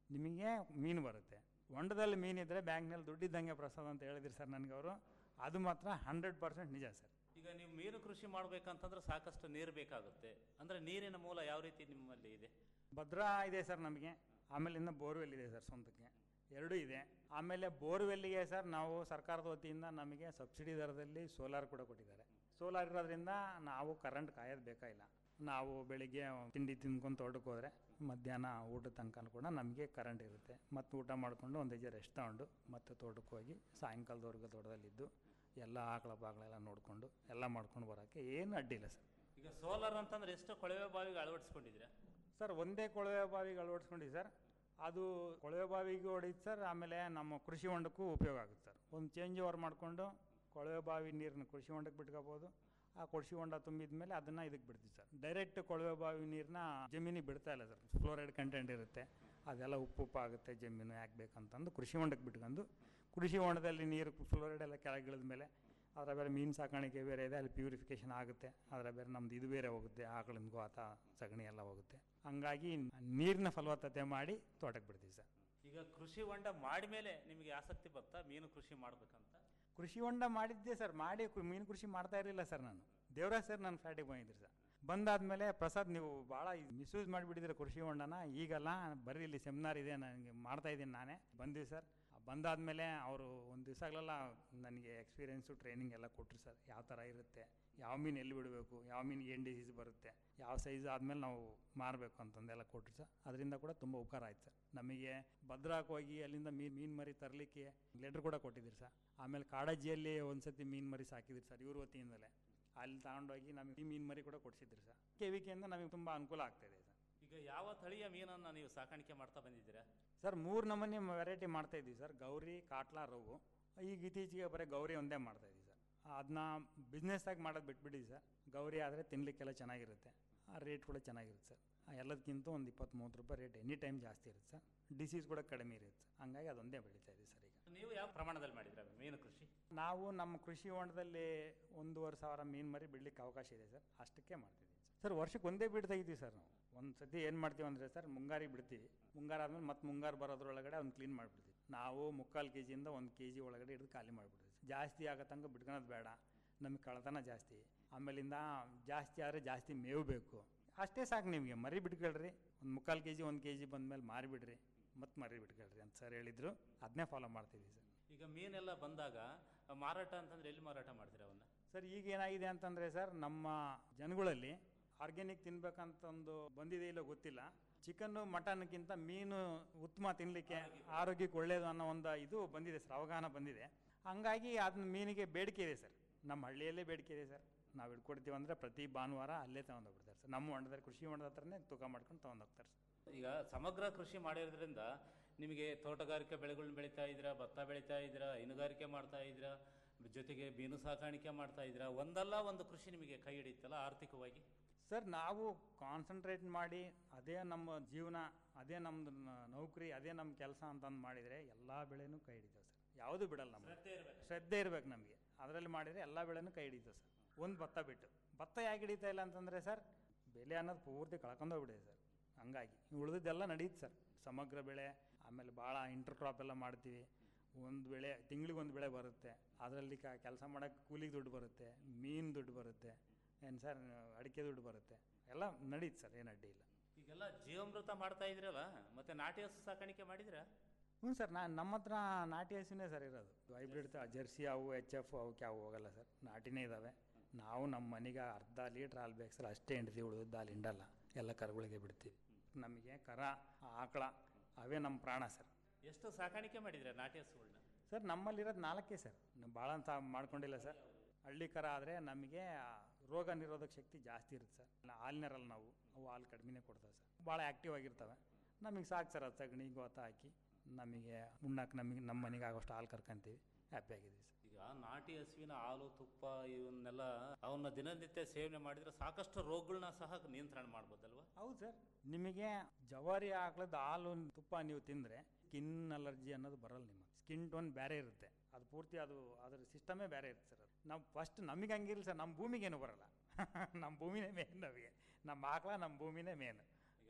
ನಿಮಗೆ ಮೀನು ಬರುತ್ತೆ ಹೊಂಡದಲ್ಲಿ ಮೀನಿದ್ರೆ ಬ್ಯಾಂಕ್ನಲ್ಲಿ ದುಡ್ಡಿದ್ದಂಗೆ ಪ್ರಸಾದ ಅಂತ ಹೇಳಿದ್ರು ಸರ್ ನನಗೆ ಅವರು ಅದು ಮಾತ್ರ ಹಂಡ್ರೆಡ್ ಪರ್ಸೆಂಟ್ ನಿಜ ಸರ್ ಈಗ ನೀವು ಮೀನು ಕೃಷಿ ಮಾಡಬೇಕಂತಂದ್ರೆ ಸಾಕಷ್ಟು ನೀರು ಬೇಕಾಗುತ್ತೆ ಅಂದ್ರೆ ನೀರಿನ ಮೂಲ ಯಾವ ರೀತಿ ನಿಮ್ಮಲ್ಲಿ ಇದೆ ಭದ್ರಾ ಇದೆ ಸರ್ ನಮಗೆ ಆಮೇಲೆ ಇನ್ನು ಬೋರ್ವೆಲ್ ಇದೆ ಸರ್ ಸ್ವಂತಕ್ಕೆ ಎರಡೂ ಇದೆ ಆಮೇಲೆ ಬೋರ್ವೆಲ್ಲಿಗೆ ಸರ್ ನಾವು ಸರ್ಕಾರದ ವತಿಯಿಂದ ನಮಗೆ ಸಬ್ಸಿಡಿ ದರದಲ್ಲಿ ಸೋಲಾರ್ ಕೂಡ ಕೊಟ್ಟಿದ್ದಾರೆ ಸೋಲಾರ್ ಇರೋದ್ರಿಂದ ನಾವು ಕರೆಂಟ್ ಕಾಯೋದು ಬೇಕಾಗಿಲ್ಲ ನಾವು ಬೆಳಿಗ್ಗೆ ತಿಂಡಿ ತಿಂದ್ಕೊಂಡು ತೋಟಕ್ಕೆ ಹೋದರೆ ಮಧ್ಯಾಹ್ನ ಊಟದ ತನಕ ಕೂಡ ನಮಗೆ ಕರೆಂಟ್ ಇರುತ್ತೆ ಮತ್ತು ಊಟ ಮಾಡಿಕೊಂಡು ಒಂದು ಹೆಜ್ಜೆ ರೆಸ್ಟ್ ತಗೊಂಡು ಮತ್ತೆ ತೋಟಕ್ಕೆ ಹೋಗಿ ಸಾಯಂಕಾಲದವರೆಗೂ ತೋಟದಲ್ಲಿದ್ದು ಎಲ್ಲ ಆಕಳ ಪಾಕಳೆಲ್ಲ ನೋಡಿಕೊಂಡು ಎಲ್ಲ ಮಾಡ್ಕೊಂಡು ಬರೋಕ್ಕೆ ಏನು ಅಡ್ಡಿಲ್ಲ ಸರ್ ಈಗ ಸೋಲಾರ್ ಅಂತಂದ್ರೆ ಎಷ್ಟು ಕೊಳವೆ ಬಾವಿಗೆ ಅಳವಡಿಸ್ಕೊಂಡಿದ್ದೀರಾ ಸರ್ ಒಂದೇ ಕೊಳವೆ ಬಾವಿಗೆ ಅಳವಡಿಸ್ಕೊಂಡಿದ್ದು ಸರ್ ಅದು ಕೊಳವೆ ಬಾವಿಗೆ ಹೊಡಿತು ಸರ್ ಆಮೇಲೆ ನಮ್ಮ ಕೃಷಿ ಹೊಂಡಕ್ಕೂ ಉಪಯೋಗ ಆಗುತ್ತೆ ಸರ್ ಒಂದು ಚೇಂಜ್ ಓವರ್ ಮಾಡಿಕೊಂಡು ಕೊಳವೆ ಬಾವಿ ನೀರನ್ನ ಕೃಷಿ ಹೊಂಡಕ್ಕೆ ಬಿಟ್ಕೋಬೋದು ಆ ಕೃಷಿ ಹೊಂಡ ತುಂಬಿದ ಮೇಲೆ ಅದನ್ನು ಇದಕ್ಕೆ ಬಿಡ್ತೀವಿ ಸರ್ ಡೈರೆಕ್ಟ್ ಕೊಳವೆ ಬಾವಿ ನೀರನ್ನ ಜಮೀನಿಗೆ ಬಿಡ್ತಾ ಇಲ್ಲ ಸರ್ ಫ್ಲೋರೈಡ್ ಕಂಟೆಂಟ್ ಇರುತ್ತೆ ಅದೆಲ್ಲ ಉಪ್ಪು ಉಪ್ಪು ಆಗುತ್ತೆ ಜಮೀನು ಯಾಕೆ ಬೇಕಂತಂದು ಕೃಷಿ ಹೊಂಡಕ್ಕೆ ಬಿಟ್ಕೊಂಡು ಕೃಷಿ ಹೊಂಡದಲ್ಲಿ ನೀರು ಫ್ಲೋರೈಡ್ ಎಲ್ಲ ಕೆಳಗಿಳಿದ ಮೇಲೆ ಅದರ ಬೇರೆ ಮೀನು ಸಾಕಾಣಿಕೆ ಬೇರೆ ಇದೆ ಅಲ್ಲಿ ಪ್ಯೂರಿಫಿಕೇಷನ್ ಆಗುತ್ತೆ ಅದರ ಬೇರೆ ನಮ್ದು ಇದು ಬೇರೆ ಹೋಗುತ್ತೆ ಆಕಳಿನ ಗೋತ ಸಗಣಿ ಎಲ್ಲ ಹೋಗುತ್ತೆ ಹಂಗಾಗಿ ನೀರಿನ ಫಲವತ್ತತೆ ಮಾಡಿ ತೋಟಕ್ಕೆ ಬಿಡ್ತೀವಿ ಸರ್ ಈಗ ಕೃಷಿ ಹೊಂಡ ಮಾಡಿದ್ಮೇಲೆ ನಿಮಗೆ ಆಸಕ್ತಿ ಬಂತಾ ಮೀನು ಕೃಷಿ ಮಾಡ್ಬೇಕಂತ ಕೃಷಿ ಹೊಂಡ ಮಾಡಿದ್ದೆ ಸರ್ ಮಾಡಿ ಕು- ಮೀನು ಕೃಷಿ ಮಾಡ್ತಾ ಇರಲಿಲ್ಲ ಸರ್ ನಾನು ದೇವರಾಜ್ ಸರ್ ನನ್ನ ಫ್ಲಾಟಿಗೆ ಬಂದಿದ್ರು ಸರ್ ಬಂದಾದ್ಮೇಲೆ ಪ್ರಸಾದ್ ನೀವು ಭಾಳ ಮಿಸ್ಯೂಸ್ ಮಾಡಿಬಿಟ್ಟಿದ್ದೀರ ಕೃಷಿ ಹೊಂಡನ ಈಗಲ್ಲ ಬರ್ರಿ ಇಲ್ಲಿ ಸೆಮಿನಾರ್ ಇದೆ ನನಗೆ ಮಾಡ್ತಾ ಇದ್ದೀನಿ ನಾನೇ ಬಂದ್ವಿ ಸರ್ ಬಂದಾದ್ಮೇಲೆ ಅವರು ಒಂದು ದಿವಸಗಳೆಲ್ಲ ನನಗೆ ಎಕ್ಸ್ಪೀರಿಯೆನ್ಸು ಟ್ರೈನಿಂಗ್ ಎಲ್ಲ ಕೊಟ್ಟರು ಸರ್ ಯಾವ ಥರ ಇರುತ್ತೆ ಯಾವ ಮೀನು ಎಲ್ಲಿ ಬಿಡಬೇಕು ಯಾವ ಮೀನಿಗೆ ಏನು ಡಿಸೀಸ್ ಬರುತ್ತೆ ಯಾವ ಸೈಜ್ ಆದಮೇಲೆ ನಾವು ಮಾರಬೇಕು ಅಂತಂದೆಲ್ಲ ಕೊಟ್ಟರು ಸರ್ ಅದರಿಂದ ಕೂಡ ತುಂಬ ಉಪಕಾರ ಆಯ್ತು ಸರ್ ನಮಗೆ ಭದ್ರಾಕ್ ಹೋಗಿ ಅಲ್ಲಿಂದ ಮೀನು ಮೀನು ಮರಿ ತರಲಿಕ್ಕೆ ಲೆಟ್ರ್ ಕೂಡ ಕೊಟ್ಟಿದ್ದೀರಿ ಸರ್ ಆಮೇಲೆ ಕಾಡಜ್ಜಿಯಲ್ಲಿ ಒಂದು ಸತಿ ಮೀನು ಮರಿ ಸಾಕಿದ್ರಿ ಸರ್ ಇವ್ರ ವತಿಯಿಂದಲೇ ಅಲ್ಲಿ ತಗೊಂಡೋಗಿ ನಮಗೆ ಮೀನು ಮರಿ ಕೂಡ ಕೊಡಿಸಿದ್ರಿ ಸರ್ ಕೆ ವಿ ಕೆಯಿಂದ ನಮಗೆ ತುಂಬ ಅನುಕೂಲ ಆಗ್ತಾಯಿದೆ ಸರ್ ಈಗ ಯಾವ ತಳಿಯ ಮೀನನ್ನು ನೀವು ಸಾಕಾಣಿಕೆ ಮಾಡ್ತಾ ಬಂದಿದ್ದೀರಾ ಸರ್ ಮೂರು ನಮೂನಿ ವೆರೈಟಿ ಮಾಡ್ತಾ ಇದ್ದೀವಿ ಸರ್ ಗೌರಿ ಕಾಟ್ಲಾ ರವು ಈಗ ಇತ್ತೀಚೆಗೆ ಬರೀ ಗೌರಿ ಒಂದೇ ಮಾಡ್ತಾ ಇದ್ದೀವಿ ಸರ್ ಅದನ್ನ ಬಿಸ್ನೆಸ್ಸಾಗಿ ಮಾಡೋದು ಬಿಟ್ಬಿಟ್ಟಿದ್ದೀವಿ ಸರ್ ಗೌರಿ ಆದರೆ ತಿನ್ನಲಿಕ್ಕೆಲ್ಲ ಚೆನ್ನಾಗಿರುತ್ತೆ ಆ ರೇಟ್ ಕೂಡ ಚೆನ್ನಾಗಿರುತ್ತೆ ಸರ್ ಆ ಎಲ್ಲದಕ್ಕಿಂತ ಒಂದು ಇಪ್ಪತ್ತು ಮೂವತ್ತು ರೂಪಾಯಿ ರೇಟ್ ಎನಿ ಟೈಮ್ ಜಾಸ್ತಿ ಇರುತ್ತೆ ಸರ್ ಡಿಸೀಸ್ ಕೂಡ ಕಡಿಮೆ ಇರುತ್ತೆ ಸರ್ ಹಂಗಾಗಿ ಅದೊಂದೇ ಬೆಳೀತಾ ಇದೆ ಸರ್ ಈಗ ನೀವು ಯಾವ ಪ್ರಮಾಣದಲ್ಲಿ ಮಾಡಿದ್ರ ಮೀನು ಕೃಷಿ ನಾವು ನಮ್ಮ ಕೃಷಿ ಹೊಂಡದಲ್ಲಿ ಒಂದೂವರೆ ಸಾವಿರ ಮೀನು ಮರಿ ಬಿಡ್ಲಿಕ್ಕೆ ಅವಕಾಶ ಇದೆ ಸರ್ ಅಷ್ಟಕ್ಕೆ ಮಾಡ್ತಿದ್ದೀವಿ ಸರ್ ವರ್ಷಕ್ಕೆ ಒಂದೇ ಬೀಡ್ ತೆಗಿತೀವಿ ಸರ್ ನಾವು ಒಂದು ಸತಿ ಏನು ಮಾಡ್ತೀವಿ ಅಂದರೆ ಸರ್ ಮುಂಗಾರಿಗೆ ಬಿಡ್ತೀವಿ ಮುಂಗಾರು ಆದಮೇಲೆ ಮತ್ತೆ ಮುಂಗಾರು ಬರೋದ್ರೊಳಗಡೆ ಅವ್ನು ಕ್ಲೀನ್ ಮಾಡಿಬಿಡ್ತೀವಿ ನಾವು ಮುಕ್ಕಾಲು ಕೆ ಜಿಯಿಂದ ಒಂದು ಕೆ ಜಿ ಒಳಗಡೆ ಹಿಡಿದು ಖಾಲಿ ಮಾಡಿಬಿಡ್ತೀವಿ ಜಾಸ್ತಿ ಆಗೋ ತನಕ ಬಿಟ್ಕೊಳೋದು ಬೇಡ ನಮಗೆ ಕಳ್ತನ ಜಾಸ್ತಿ ಆಮೇಲಿಂದ ಜಾಸ್ತಿ ಆದರೆ ಜಾಸ್ತಿ ಮೇವು ಬೇಕು ಅಷ್ಟೇ ಸಾಕು ನಿಮಗೆ ಮರಿ ಬಿಟ್ಕೊಳ್ರಿ ಒಂದು ಮುಕ್ಕಾಲು ಕೆ ಜಿ ಒಂದು ಕೆ ಜಿ ಬಂದಮೇಲೆ ಮಾರಿಬಿಡ್ರಿ ಮತ್ತೆ ಮರಿ ಬಿಟ್ಕೊಳ್ರಿ ಅಂತ ಸರ್ ಹೇಳಿದರು ಅದನ್ನೇ ಫಾಲೋ ಮಾಡ್ತಿದ್ದೀವಿ ಸರ್ ಈಗ ಮೀನೆಲ್ಲ ಬಂದಾಗ ಆ, ಮಾರಾಟ ಅಂತಂದ್ರೆ ಎಲ್ಲಿ ಮಾರಾಟ ಮಾಡ್ತೀರಾ ಅವನ್ನ ಸರ್ ಈಗ ಏನಾಗಿದೆ ಅಂತಂದರೆ ಸರ್ ನಮ್ಮ ಜನಗಳಲ್ಲಿ ಆರ್ಗ್ಯಾನಿಕ್ ತಿನ್ಬೇಕಂತಂದು ಬಂದಿದೆ ಇಲ್ಲ ಗೊತ್ತಿಲ್ಲ ಚಿಕನ್ನು ಮಟನ್ಗಿಂತ ಮೀನು ಉತ್ತಮ ತಿನ್ನಲಿಕ್ಕೆ ಆರೋಗ್ಯಕ್ಕೆ ಒಳ್ಳೆಯದು ಅನ್ನೋ ಒಂದು ಇದು ಬಂದಿದೆ ಸರ್ ಅವಗಾಹನ ಬಂದಿದೆ ಹಂಗಾಗಿ ಅದನ್ನ ಮೀನಿಗೆ ಬೇಡಿಕೆ ಇದೆ ಸರ್ ನಮ್ಮ ಹಳ್ಳಿಯಲ್ಲೇ ಬೇಡಿಕೆ ಇದೆ ಸರ್ ನಾವು ಹಿಡ್ಕೊಡ್ತೀವಿ ಅಂದರೆ ಪ್ರತಿ ಭಾನುವಾರ ಅಲ್ಲೇ ತೊಗೊಂಡೋಗ್ಬಿಡ್ತಾರೆ ಸರ್ ನಮ್ಮ ಹೊಂಡದಲ್ಲಿ ಕೃಷಿ ಹೊಂಡದ ಹತ್ರನೇ ತೂಕ ಮಾಡ್ಕೊಂಡು ತೊಗೊಂಡೋಗ್ತಾರೆ ಸರ್ ಈಗ ಸಮಗ್ರ ಕೃಷಿ ಮಾಡಿರೋದ್ರಿಂದ ನಿಮಗೆ ತೋಟಗಾರಿಕೆ ಬೆಳೆಗಳನ್ನ ಬೆಳೀತಾ ಇದ್ದೀರಾ ಭತ್ತ ಬೆಳೀತಾ ಇದ್ದೀರಾ ಹೈನುಗಾರಿಕೆ ಮಾಡ್ತಾ ಇದ್ದೀರಾ ಜೊತೆಗೆ ಮೀನು ಸಾಕಾಣಿಕೆ ಮಾಡ್ತಾ ಇದ್ದೀರಾ ಒಂದಲ್ಲ ಒಂದು ಕೃಷಿ ನಿಮಗೆ ಕೈ ಹಿಡಿಯುತ್ತಲ್ಲ ಆರ್ಥಿಕವಾಗಿ ಸರ್ ನಾವು ಕಾನ್ಸಂಟ್ರೇಟ್ ಮಾಡಿ ಅದೇ ನಮ್ಮ ಜೀವನ ಅದೇ ನಮ್ಮದು ನೌಕರಿ ಅದೇ ನಮ್ಮ ಕೆಲಸ ಅಂತಂದು ಮಾಡಿದರೆ ಎಲ್ಲ ಬೆಳೆನೂ ಕೈ ಹಿಡಿತಾವೆ ಸರ್ ಯಾವುದು ಬಿಡಲ್ಲ ನಮಗೆ ಶ್ರದ್ಧೆ ಇರ್ಬೇಕು. ಶ್ರದ್ಧೆ ಇರ್ಬೇಕು ನಮಗೆ ಅದರಲ್ಲಿ ಮಾಡಿದರೆ ಎಲ್ಲ ಬೆಳೆನೂ ಕೈ ಹಿಡಿತಾವೆ ಸರ್ ಒಂದು ಭತ್ತ ಬಿಟ್ಟು ಭತ್ತ ಯಾಕೆ ಹಿಡಿತಾ ಇಲ್ಲ ಅಂತಂದರೆ ಸರ್ ಬೆಲೆ ಅನ್ನೋದು ಪೂರ್ತಿ ಕಳ್ಕೊಂಡೋಗ್ಬಿಟ್ಟಿದೆ ಸರ್ ಹಂಗಾಗಿ ಉಳಿದಿದ್ದೆಲ್ಲ ನಡೀತು ಸರ್ ಸಮಗ್ರ ಬೆಳೆ ಆಮೇಲೆ ಭಾಳ ಇಂಟರ್ ಕ್ರಾಪ್ ಎಲ್ಲ ಮಾಡ್ತೀವಿ ಒಂದು ಬೆಳೆ ತಿಂಗಳಿಗೆ ಒಂದು ಬೆಳೆ ಬರುತ್ತೆ ಅದರಲ್ಲಿ ಕೆಲಸ ಮಾಡೋಕ್ಕೆ ಕೂಲಿಗೆ ದುಡ್ಡು ಬರುತ್ತೆ ಮೀನು ದುಡ್ಡು ಬರುತ್ತೆ ಏನು ಸರ್ ಅಡಿಕೆ ದುಡ್ಡು ಬರುತ್ತೆ ಎಲ್ಲ ನಡೀತು ಸರ್ ಏನು ಅಡ್ಡಿ ಇಲ್ಲ ಈಗೆಲ್ಲ ಜೀವಾಮೃತ ಮಾಡ್ತಾ ಇದ್ರಲ್ಲ ಮತ್ತೆ ನಾಟಿ ಹಸು ಸಾಕಾಣಿಕೆ ಮಾಡಿದ್ರಾ ಹ್ಞೂ ಸರ್ ನಾನು ನಮ್ಮ ಹತ್ರ ನಾಟಿ ಹಸುನೇ ಸರ್ ಇರೋದು ಹೈಬ್ರಿಡ್ ಜರ್ಸಿ ಅವು ಎಚ್ ಎಫ್ ಅವಕ್ಕೆ ಅವು ಹೋಗಲ್ಲ ಸರ್ ನಾಟಿನೇ ಇದ್ದಾವೆ ನಾವು ನಮ್ಮ ಮನೆಗೆ ಅರ್ಧ ಲೀಟ್ರ್ ಹಾಲು ಬೇಕು ಸರ್ ಅಷ್ಟೇ ಹಿಂಡ್ತೀವಿ ಉಳಿದ ಹಾಲು ಹಿಂಡಲ್ಲ ಎಲ್ಲ ಕರುಗಳಿಗೆ ಬಿಡ್ತೀವಿ ನಮಗೆ ಕರ ಆಕಳ ಅವೇ ನಮ್ಮ ಪ್ರಾಣ ಸರ್ ಎಷ್ಟು ಸಾಕಾಣಿಕೆ ಮಾಡಿದ್ರಾ ನಾಟಿ ಹಸುಗಳನ್ನ ಸರ್ ನಮ್ಮಲ್ಲಿರೋದು ನಾಲ್ಕೇ ಸರ್ ನಾವು ಭಾಳ ಅಂತ ಮಾಡ್ಕೊಂಡಿಲ್ಲ ಸರ್ ಹಳ್ಳಿ ಕರ ಆದರೆ ನಮಗೆ ಆ ರೋಗ ನಿರೋಧಕ ಶಕ್ತಿ ಜಾಸ್ತಿ ಇರುತ್ತೆ ಸರ್ ಹಾಲಿನರಲ್ಲ ನಾವು ಅವು ಹಾಲು ಕಡಿಮೆನೇ ಕೊಡ್ತವೆ ಸರ್ ಭಾಳ ಆ್ಯಕ್ಟಿವ್ ಆಗಿರ್ತವೆ ನಮಗೆ ಸಾಕು ಸರ್ ಅದು ಸಗಣಿ ಗೋತ ಹಾಕಿ ನಮಗೆ ಉಣ್ಣಕ್ಕೆ ನಮಗೆ ನಮ್ಮ ಮನೆಗೆ ಆಗೋಷ್ಟು ಹಾಲು ಕರ್ಕೊಂತೀವಿ ಹ್ಯಾಪಿ ಆಗಿದ್ದೀವಿ ಸರ್ ಈಗ ನಾಟಿ ಹಸುವಿನ ಹಾಲು ತುಪ್ಪ ಇವನ್ನೆಲ್ಲ ಅವನ್ನ ದಿನನಿತ್ಯ ಸೇವನೆ ಮಾಡಿದ್ರೆ ಸಾಕಷ್ಟು ರೋಗಗಳನ್ನ ಸಹ ನಿಯಂತ್ರಣ ಮಾಡ್ಬೋದಲ್ವಾ ಹೌದು ಸರ್ ನಿಮಗೆ ಜವಾರಿ ಆಕಳದ ಹಾಲು ತುಪ್ಪ ನೀವು ತಿಂದರೆ ಸ್ಕಿನ್ ಅಲರ್ಜಿ ಅನ್ನೋದು ಬರಲ್ಲ ನಿಮಗೆ ಸ್ಕಿನ್ ಟೋನ್ ಬೇರೆ ಇರುತ್ತೆ ಅದು ಪೂರ್ತಿ ಅದು ಅದ್ರ ಸಿಸ್ಟಮೇ ಬೇರೆ ಇರುತ್ತೆ ಸರ್ ಅದು ನಾವು ಫಸ್ಟ್ ನಮಗೆ ಹಂಗಿರಲ್ಲ ಸರ್ ನಮ್ಮ ಭೂಮಿಗೇನು ಬರಲ್ಲ ನಮ್ಮ ಭೂಮಿನೇ ಮೇನ್ ನಮಗೆ ನಮ್ಮ ಆಕಳ ನಮ್ಮ ಭೂಮಿನೇ ಮೇನ್ ಈಗ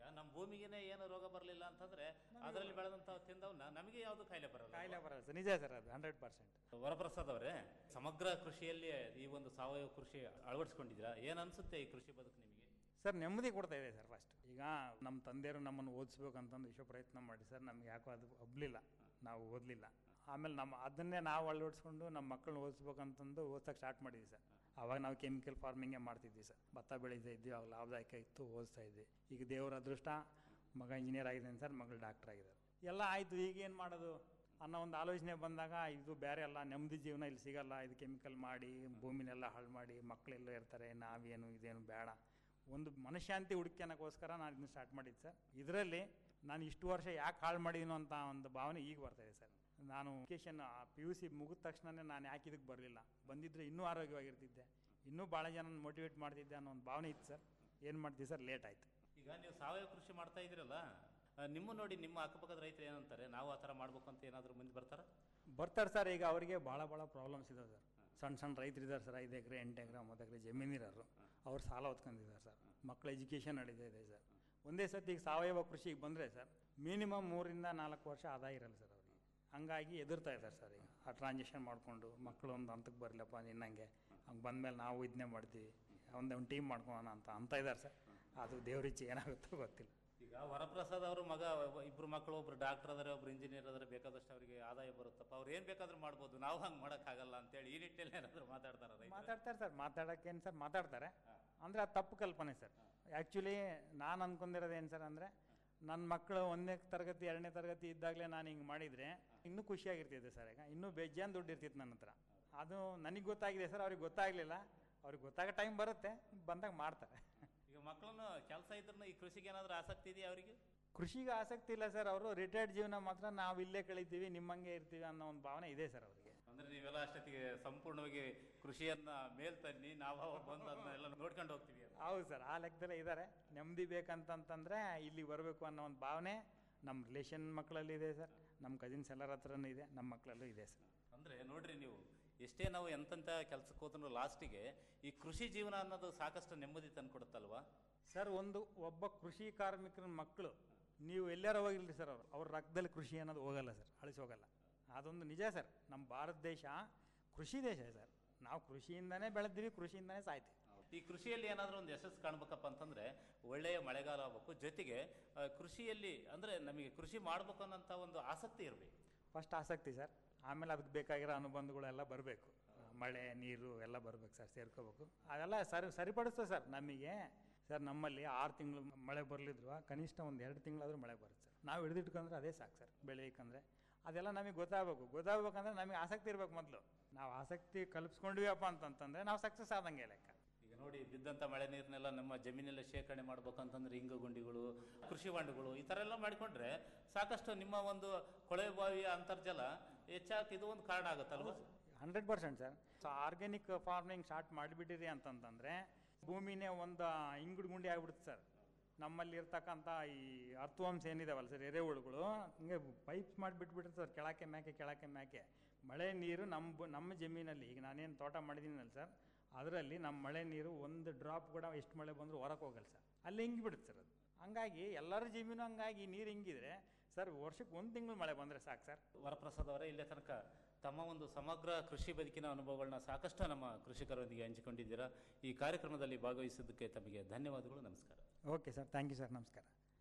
ನಮ್ಮ ಭೂಮಿಗೆನೆ ಏನು ರೋಗ ಬರಲಿಲ್ಲ ಅಂತಂದ್ರೆ ಅದರಲ್ಲಿ ಬೆಳೆದಂತ ತಿಂದವನ್ನ ನಮಗೆ ಯಾವುದು ಕಾಯಿಲೆ ಬರಲ್ಲ ಕಾಯಿಲೆ ಬರಲ್ಲ ಸರ್ ನಿಜ ಸರ್ ಅದು ಹಂಡ್ರೆಡ್ ಪರ್ಸೆಂಟ್ ವರಪ್ರಸಾದ್ ಅವರೇ ಸಮಗ್ರ ಕೃಷಿಯಲ್ಲಿ ಈ ಒಂದು ಸಾವಯವ ಕೃಷಿ ಅಳವಡಿಸ್ಕೊಂಡಿದ್ದೀರಾ ಏನ್ ಅನ್ಸುತ್ತೆ ಈ ಕೃಷಿ ಬದುಕು ನಿಮಗೆ ಸರ್ ನೆಮ್ಮದಿ ಕೊಡ್ತಾ ಇದೆ ಸರ್ ಫಸ್ಟ್ ಈಗ ನಮ್ಮ ತಂದೆಯವರು ನಮ್ಮನ್ನು ಓದಿಸ್ಬೇಕಂತಂದು ವಿಶ್ವ ಪ್ರಯತ್ನ ಮಾಡಿ ಸರ್ ನಮ್ಗೆ ಯಾಕೋ ಅದು ಒಬ್ಲಿಲ್ಲ ನಾವು ಓದಲಿಲ್ಲ ಆಮೇಲೆ ನಮ್ಮ ಅದನ್ನೇ ನಾವು ಅಳವಡಿಸ್ಕೊಂಡು ನಮ್ಮ ಮಕ್ಕಳನ್ನ ಓದಿಸ್ಬೇಕಂತಂದು ಓದ್ಸಕ್ಕೆ ಸ್ಟಾರ್ಟ್ ಮಾಡಿದ್ವಿ ಸರ್ ಆವಾಗ ನಾವು ಕೆಮಿಕಲ್ ಫಾರ್ಮಿಂಗೇ ಮಾಡ್ತಿದ್ವಿ ಸರ್ ಭತ್ತ ಬೆಳೀತಾ ಇದ್ವಿ ಅವಾಗ ಲಾಭದಾಯಕ ಇತ್ತು ಓದಿಸ್ತಾ ಇದ್ವಿ ಈಗ ದೇವರ ಅದೃಷ್ಟ ಮಗ ಇಂಜಿನಿಯರ್ ಆಗಿದ್ದಾನೆ ಸರ್ ಮಗಳು ಡಾಕ್ಟರ್ ಆಗಿದ್ದಾರೆ ಎಲ್ಲ ಆಯಿತು ಈಗ ಏನು ಮಾಡೋದು ಅನ್ನೋ ಒಂದು ಆಲೋಚನೆ ಬಂದಾಗ ಇದು ಬೇರೆ ಅಲ್ಲ ನೆಮ್ಮದಿ ಜೀವನ ಇಲ್ಲಿ ಸಿಗಲ್ಲ ಇದು ಕೆಮಿಕಲ್ ಮಾಡಿ ಭೂಮಿನೆಲ್ಲ ಹಾಳು ಮಾಡಿ ಮಕ್ಕಳೆಲ್ಲ ಇರ್ತಾರೆ ನಾವೇನು ಇದೇನು ಬೇಡ ಒಂದು ಮನಃಶಾಂತಿ ಹುಡುಕ್ಯನಕ್ಕೋಸ್ಕರ ನಾನು ಇದನ್ನ ಸ್ಟಾರ್ಟ್ ಮಾಡಿದ್ದು ಸರ್ ಇದರಲ್ಲಿ ನಾನು ಇಷ್ಟು ವರ್ಷ ಯಾಕೆ ಹಾಳು ಮಾಡಿದೀನೋ ಅಂತ ಒಂದು ಭಾವನೆ ಈಗ ಬರ್ತಾ ಇದೆ ಸರ್ ನಾನು ಎಜುಕೇಷನ್ ಪಿ ಯು ಸಿ ಮುಗಿದ ತಕ್ಷಣನೇ ನಾನು ಯಾಕೆ ಇದಕ್ಕೆ ಬರಲಿಲ್ಲ ಬಂದಿದ್ದರೆ ಇನ್ನೂ ಆರೋಗ್ಯವಾಗಿರ್ತಿದ್ದೆ ಇನ್ನೂ ಭಾಳ ಜನ ಮೋಟಿವೇಟ್ ಮಾಡ್ತಿದ್ದೆ ಅನ್ನೋ ಒಂದು ಭಾವನೆ ಇತ್ತು ಸರ್ ಏನು ಮಾಡ್ತೀವಿ ಸರ್ ಲೇಟ್ ಆಯಿತು ಈಗ ನೀವು ಸಾವಯವ ಕೃಷಿ ಮಾಡ್ತಾ ಇದ್ದೀರಲ್ಲ ಆ, ನಿಮ್ಮ ನೋಡಿ ನಿಮ್ಮ ಅಕ್ಕಪಕ್ಕದ ರೈತರು ಏನಂತಾರೆ ನಾವು ಆ ಥರ ಮಾಡ್ಬೇಕು ಅಂತ ಏನಾದರೂ ಮುಂದೆ ಬರ್ತಾರ ಬರ್ತಾರೆ ಸರ್ ಈಗ ಅವರಿಗೆ ಭಾಳ ಭಾಳ ಪ್ರಾಬ್ಲಮ್ಸ್ ಇದಾವೆ ಸರ್ ಸಣ್ಣ ಸಣ್ಣ ರೈತರು ಇದ್ದಾರೆ ಸರ್ ಐದು ಎಕರೆ ಎಂಟು ಎಕರೆ ಒಂಬತ್ತು ಎಕರೆ ಜಮೀನಿರೋರು ಅವ್ರು ಸಾಲ ಹೊತ್ಕೊಂಡಿದ್ದಾರೆ ಸರ್ ಮಕ್ಕಳ ಎಜುಕೇಷನ್ ನಡೀತಾ ಇದೆ ಸರ್ ಒಂದೇ ಸತಿ ಈಗ ಸಾವಯವ ಕೃಷಿಗೆ ಬಂದರೆ ಸರ್ ಮಿನಿಮಮ್ ಮೂರಿಂದ ನಾಲ್ಕು ವರ್ಷ ಆದಾಯ ಇರಲ್ಲ ಸರ್ ಅವರಿಗೆ ಹಂಗಾಗಿ ಎದುರ್ತಾ ಇದ್ದಾರೆ ಸರ್ ಈಗ ಆ ಟ್ರಾನ್ಸಾಕ್ಷನ್ ಮಾಡಿಕೊಂಡು ಮಕ್ಕಳು ಒಂದು ಹಂತಕ್ಕೆ ಬರಲಪ್ಪ ನಿನ್ನಂಗೆ ಹಂಗೆ ಬಂದಮೇಲೆ ನಾವು ಇದನ್ನೇ ಮಾಡ್ತೀವಿ ಒಂದು ಒಂದು ಟೀಮ್ ಮಾಡ್ಕೊಳ್ಳೋಣ ಅಂತ ಅಂತ ಇದ್ದಾರೆ ಸರ್ ಅದು ದೇವ್ರಿಚ್ಛೆ ಏನಾಗುತ್ತೋ ಗೊತ್ತಿಲ್ಲ ಈಗ ವರಪ್ರಸಾದ್ ಅವರು ಮಗ ಒಬ್ಬ- ಇಬ್ರು ಮಕ್ಕಳು ಒಬ್ರು ಡಾಕ್ಟರ್ ಅದಾರೆ ಒಬ್ರು ಇಂಜಿನಿಯರ್ ಅದಾರೆ ಬೇಕಾದಷ್ಟು ಅವರಿಗೆ ಆದಾಯ ಬರುತ್ತಪ್ಪ ಅವ್ರು ಏನ್ ಬೇಕಾದ್ರೂ ಮಾಡ್ಬೋದು ನಾವು ಹಂಗೆ ಮಾಡೋಕ್ಕಾಗಲ್ಲ ಅಂತೇಳಿ ಈ ನಿಟ್ಟಿನಲ್ಲಿ ಏನಾದರೂ ಮಾತಾಡ್ತಾರ ರೈತರು ಮಾತಾಡ್ತಾರೆ ಸರ್ ಮಾತಾಡೋಕ್ಕೇನು ಸರ್ ಮಾತಾಡ್ತಾರೆ ಅಂದರೆ ಅದು ತಪ್ಪು ಕಲ್ಪನೆ ಸರ್ ಆ್ಯಕ್ಚುಲಿ ನಾನು ಅನ್ಕೊಂಡಿರೋದು ಏನು ಸರ್ ಅಂದರೆ ನನ್ನ ಮಕ್ಕಳು ಒಂದನೇ ತರಗತಿ ಎರಡನೇ ತರಗತಿ ಇದ್ದಾಗಲೇ ನಾನು ಹಿಂಗೆ ಮಾಡಿದರೆ ಇನ್ನೂ ಖುಷಿಯಾಗಿರ್ತಿದ್ದೆ ಸರ್ ಈಗ ಇನ್ನೂ ಬೇಜಾನ್ ದುಡ್ಡು ಇರ್ತಿತ್ತು ನನ್ನ ಹತ್ರ ಅದು ನನಗೆ ಗೊತ್ತಾಗಿದೆ ಸರ್ ಅವ್ರಿಗೆ ಗೊತ್ತಾಗಲಿಲ್ಲ ಅವ್ರಿಗೆ ಗೊತ್ತಾಗೋ ಟೈಮ್ ಬರುತ್ತೆ ಬಂದಾಗ ಮಾಡ್ತಾರೆ ಈಗ ಮಕ್ಕಳನ್ನು ಕೆಲಸ ಇದ್ರೂ ಈ ಕೃಷಿಗೆ ಏನಾದರೂ ಆಸಕ್ತಿ ಇದೆಯಾ ಅವರಿಗೆ ಕೃಷಿಗೆ ಆಸಕ್ತಿ ಇಲ್ಲ ಸರ್ ಅವರು ರಿಟೈರ್ಡ್ ಜೀವನ ಮಾತ್ರ ನಾವು ಇಲ್ಲೇ ಕಳಿತೀವಿ ನಿಮ್ಮಂಗೆ ಇರ್ತೀವಿ ಅನ್ನೋ ಒಂದು ಭಾವನೆ ಇದೆ ಸರ್ ಅವರಿಗೆ ಅಂದ್ರೆ ನೀವೆಲ್ಲ ಅಷ್ಟೊತ್ತಿಗೆ ಸಂಪೂರ್ಣವಾಗಿ ಕೃಷಿಯನ್ನ ಮೇಲ್ ತನ್ನಿ ನಾವು ಅವಾಗ ಬಂದು ಅದನ್ನೆಲ್ಲ ನೋಡ್ಕೊಂಡು ಹೋಗ್ತೀವಿ ಅಂತ. ಹೌದು ಸರ್ ಆ ಲೆಕ್ಕದಲ್ಲೇ ಇದ್ದಾರೆ ನೆಮ್ಮದಿ ಬೇಕಂತಂತಂದರೆ ಇಲ್ಲಿ ಬರಬೇಕು ಅನ್ನೋ ಒಂದು ಭಾವನೆ ನಮ್ಮ ರಿಲೇಷನ್ ಮಕ್ಕಳಲ್ಲಿ ಇದೆ ಸರ್ ನಮ್ಮ ಕಸಿನ್ಸ್ ಎಲ್ಲರ ಹತ್ರನೂ ಇದೆ ನಮ್ಮ ಮಕ್ಕಳಲ್ಲೂ ಇದೆ ಸರ್ ಅಂದ್ರೆ ನೋಡ್ರಿ ನೀವು ಎಷ್ಟೇ ನಾವು ಎಂತೆಂಥ ಕೆಲ್ಸಕ್ಕೆ ಹೋದ್ರೂ ಲಾಸ್ಟಿಗೆ ಈ ಕೃಷಿ ಜೀವನ ಅನ್ನೋದು ಸಾಕಷ್ಟು ನೆಮ್ಮದಿ ತಂದ್ಕೊಡುತ್ತಲ್ವಾ ಸರ್ ಒಂದು ಒಬ್ಬ ಕೃಷಿ ಕಾರ್ಮಿಕರ ಮಕ್ಕಳು ನೀವು ಎಲ್ಲಾರ ಹೋಗಿಲ್ರಿ ಸರ್ ಅವರು ಅವ್ರ ರಕ್ತದಲ್ಲಿ ಕೃಷಿ ಅನ್ನೋದು ಹೋಗಲ್ಲ ಸರ್ ಅಳಿಸಿ ಹೋಗಲ್ಲ ಅದೊಂದು ನಿಜ ಸರ್ ನಮ್ಮ ಭಾರತ ದೇಶ ಕೃಷಿ ದೇಶ ಸರ್ ನಾವು ಕೃಷಿಯಿಂದನೇ ಬೆಳೆದ್ವಿ ಕೃಷಿಯಿಂದನೇ ಸಾಯ್ತೀವಿ ಈ ಕೃಷಿಯಲ್ಲಿ ಏನಾದರೂ ಒಂದು ಯಶಸ್ಸು ಕಾಣ್ಬೇಕಪ್ಪ ಅಂತಂದ್ರೆ ಒಳ್ಳೆಯ ಮಳೆಗಾಲ ಆಗಬೇಕು ಜೊತೆಗೆ ಆ, ಕೃಷಿಯಲ್ಲಿ ಅಂದ್ರೆ ನಮಗೆ ಕೃಷಿ ಮಾಡ್ಬೇಕು ಅನ್ನೋಂಥ ಒಂದು ಆಸಕ್ತಿ ಇರಬೇಕು ಫಸ್ಟ್ ಆಸಕ್ತಿ ಸರ್ ಆಮೇಲೆ ಅದಕ್ಕೆ ಬೇಕಾಗಿರೋ ಅನುಬಂಧಗಳೆಲ್ಲ ಬರಬೇಕು ಮಳೆ ನೀರು ಎಲ್ಲ ಬರ್ಬೇಕು ಸರ್ ಸೇರ್ಕೋಬೇಕು ಅದೆಲ್ಲ ಸರಿ ಸರಿಪಡಿಸ್ತದೆ ಸರ್ ನಮಗೆ ಸರ್ ನಮ್ಮಲ್ಲಿ ಆರು ತಿಂಗಳು ಮಳೆ ಬರಲಿದ್ರು ಕನಿಷ್ಠ ಒಂದು ಎರಡು ತಿಂಗಳಾದ್ರೂ ಮಳೆ ಬರುತ್ತೆ ಸರ್ ನಾವು ಹಿಡಿದಿಟ್ಕೊಂಡ್ರೆ ಅದೇ ಸಾಕು ಸರ್ ಬೆಳೆಯಕ್ಕಂದ್ರೆ ಅದೆಲ್ಲ ನಮಗೆ ಗೊತ್ತಾಗಬೇಕು ಗೊತ್ತಾಗ್ಬೇಕಂದ್ರೆ ನಮಗೆ ಆಸಕ್ತಿ ಇರ್ಬೇಕು ಮೊದಲು ನಾವು ಆಸಕ್ತಿ ಕಲ್ಪಿಸ್ಕೊಂಡ್ವಿಯಪ್ಪ ಅಂತಂತಂದ್ರೆ ನಾವು ಸಕ್ಸಸ್ ಆದಂಗೆ ಲೆಕ್ಕ ಈಗ ನೋಡಿ ಬಿದ್ದಂಥ ಮಳೆ ನೀರನ್ನೆಲ್ಲ ನಮ್ಮ ಜಮೀನೆಲ್ಲ ಶೇಖರಣೆ ಮಾಡ್ಬೇಕಂತಂದ್ರೆ ಇಂಗು ಗುಂಡಿಗಳು ಕೃಷಿ ಹೊಂಡಗಳು ಈ ಥರ ಎಲ್ಲ ಮಾಡಿಕೊಂಡ್ರೆ ಸಾಕಷ್ಟು ನಿಮ್ಮ ಒಂದು ಕೊಳವೆ ಬಾವಿಯ ಅಂತರ್ಜಲ ಹೆಚ್ಚಾಗಿ ಇದು ಒಂದು ಕಾರಣ ಆಗುತ್ತಲ್ವಾ hundred percent sir so organic farming start ಮಾಡಿಬಿಟ್ಟಿರಿ ಅಂತಂತಂದರೆ ಭೂಮಿನೇ ಒಂದು ಇಂಗುಡು ಗುಂಡಿ ಆಗ್ಬಿಡುತ್ತೆ ಸರ್ ನಮ್ಮಲ್ಲಿ ಇರ್ತಕ್ಕಂಥ ಈ ಅರ್ಥವಂಶ ಏನಿದಾವಲ್ಲ ಸರ್ ಎರೆಹುಳುಗಳು ಹಿಂಗೆ ಪೈಪ್ಸ್ ಮಾಡಿಬಿಟ್ಬಿಟ್ರೆ ಸರ್ ಕೆಳಕ್ಕೆ ಮ್ಯಾಕೆ ಕೆಳಕ್ಕೆ ಮ್ಯಾಕೆ ಮಳೆ ನೀರು ನಮ್ಮ ಬ- ನಮ್ಮ ಜಮೀನಲ್ಲಿ ಈಗ ನಾನೇನು ತೋಟ ಮಾಡಿದ್ದೀನಲ್ಲ ಸರ್ ಅದರಲ್ಲಿ ನಮ್ಮ ಮಳೆ ನೀರು ಒಂದು ಡ್ರಾಪ್ ಕೂಡ ಎಷ್ಟು ಮಳೆ ಬಂದರೂ ಹೊರಕ್ಕೆ ಹೋಗಲ್ಲ ಸರ್ ಅಲ್ಲಿ ಹಿಂಗಿಬಿಡುತ್ತೆ ಸರ್ ಅದು ಹಂಗಾಗಿ ಎಲ್ಲರ ಜಮೀನು ಹಂಗಾಗಿ ನೀರು ಹಿಂಗಿದ್ರೆ ಸರ್ ವರ್ಷಕ್ಕೆ ಒಂದು ತಿಂಗಳು ಮಳೆ ಬಂದರೆ ಸಾಕು ಸರ್ ವರಪ್ರಸಾದ್ ಅವರೇ ಇಲ್ಲೇ ತನಕ ತಮ್ಮ ಒಂದು ಸಮಗ್ರ ಕೃಷಿ ಬದುಕಿನ ಅನುಭವಗಳನ್ನ ಸಾಕಷ್ಟು ನಮ್ಮ ಕೃಷಿಕರೊಂದಿಗೆ ಹಂಚಿಕೊಂಡಿದ್ದೀರಾ ಈ ಕಾರ್ಯಕ್ರಮದಲ್ಲಿ ಭಾಗವಹಿಸಿದ್ದಕ್ಕೆ ತಮಗೆ ಧನ್ಯವಾದಗಳು ನಮಸ್ಕಾರ okay sir thank you sir ನಮಸ್ಕಾರ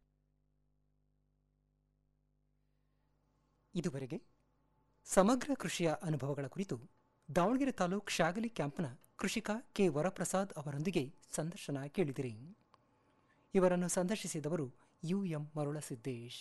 ಇದುವರೆಗೆ ಸಮಗ್ರ ಕೃಷಿಯ ಅನುಭವಗಳ ಕುರಿತು ದಾವಣಗೆರೆ ತಾಲೂಕ್ ಶಾಗಲಿ ಕ್ಯಾಂಪ್ನ ಕೃಷಿಕ ಕೆ ವರಪ್ರಸಾದ್ ಅವರೊಂದಿಗೆ ಸಂದರ್ಶನ ಕೇಳಿದಿರಿ ಇವರನ್ನು ಸಂದರ್ಶಿಸಿದವರು ಯು ಎಂ ಮರುಳಸಿದ್ದೇಶ್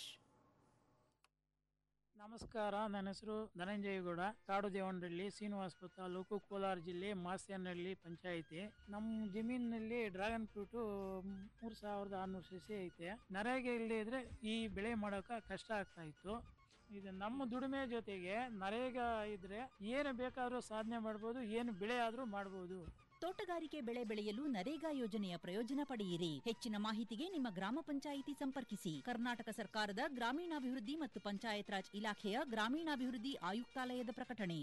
ನಮಸ್ಕಾರ ನನ್ನ ಹೆಸರು ಧನಂಜಯಗೌಡ ಕಾಡು ದೇವನಹಳ್ಳಿ ಶ್ರೀನಿವಾಸಪುರ ತಾಲೂಕು ಕೋಲಾರ ಜಿಲ್ಲೆ ಮಾಸ್ಯನಹಳ್ಳಿ ಪಂಚಾಯಿತಿ ನಮ್ಮ ಜಮೀನಿನಲ್ಲಿ ಡ್ರ್ಯಾಗನ್ ಫ್ರೂಟು ಮೂರು ಸಾವಿರದ ಆರುನೂರು ಸಸಿ ಐತೆ ನರೇಗೆ ಇಲ್ಲದೆ ಇದ್ರೆ ಈ ಬೆಳೆ ಮಾಡೋಕೆ ಕಷ್ಟ ಆಗ್ತಾ ಇತ್ತು ಇದು ನಮ್ಮ ದುಡಿಮೆ ಜೊತೆಗೆ ನರೇಗಾ ಇದ್ರೆ ಏನು ಬೇಕಾದರೂ ಸಾಧನೆ ಮಾಡ್ಬೋದು ಏನು ಬೆಳೆ ಆದರೂ ಮಾಡ್ಬೋದು ತೋಟಗಾರಿಕೆ ಬೆಳೆ ಬೆಳೆಯಲು ನರೇಗಾ ಯೋಜನೆಯ ಪ್ರಯೋಜನ ಪಡೆಯಿರಿ ಹೆಚ್ಚಿನ ಮಾಹಿತಿಗೆ ನಿಮ್ಮ ಗ್ರಾಮ ಪಂಚಾಯಿತಿ ಸಂಪರ್ಕಿಸಿ ಕರ್ನಾಟಕ ಸರ್ಕಾರದ ಗ್ರಾಮೀಣಾಭಿವೃದ್ಧಿ ಮತ್ತು ಪಂಚಾಯತ್ ರಾಜ್ ಇಲಾಖೆಯ ಗ್ರಾಮೀಣಾಭಿವೃದ್ಧಿ ಆಯುಕ್ತಾಲಯದ ಪ್ರಕಟಣೆ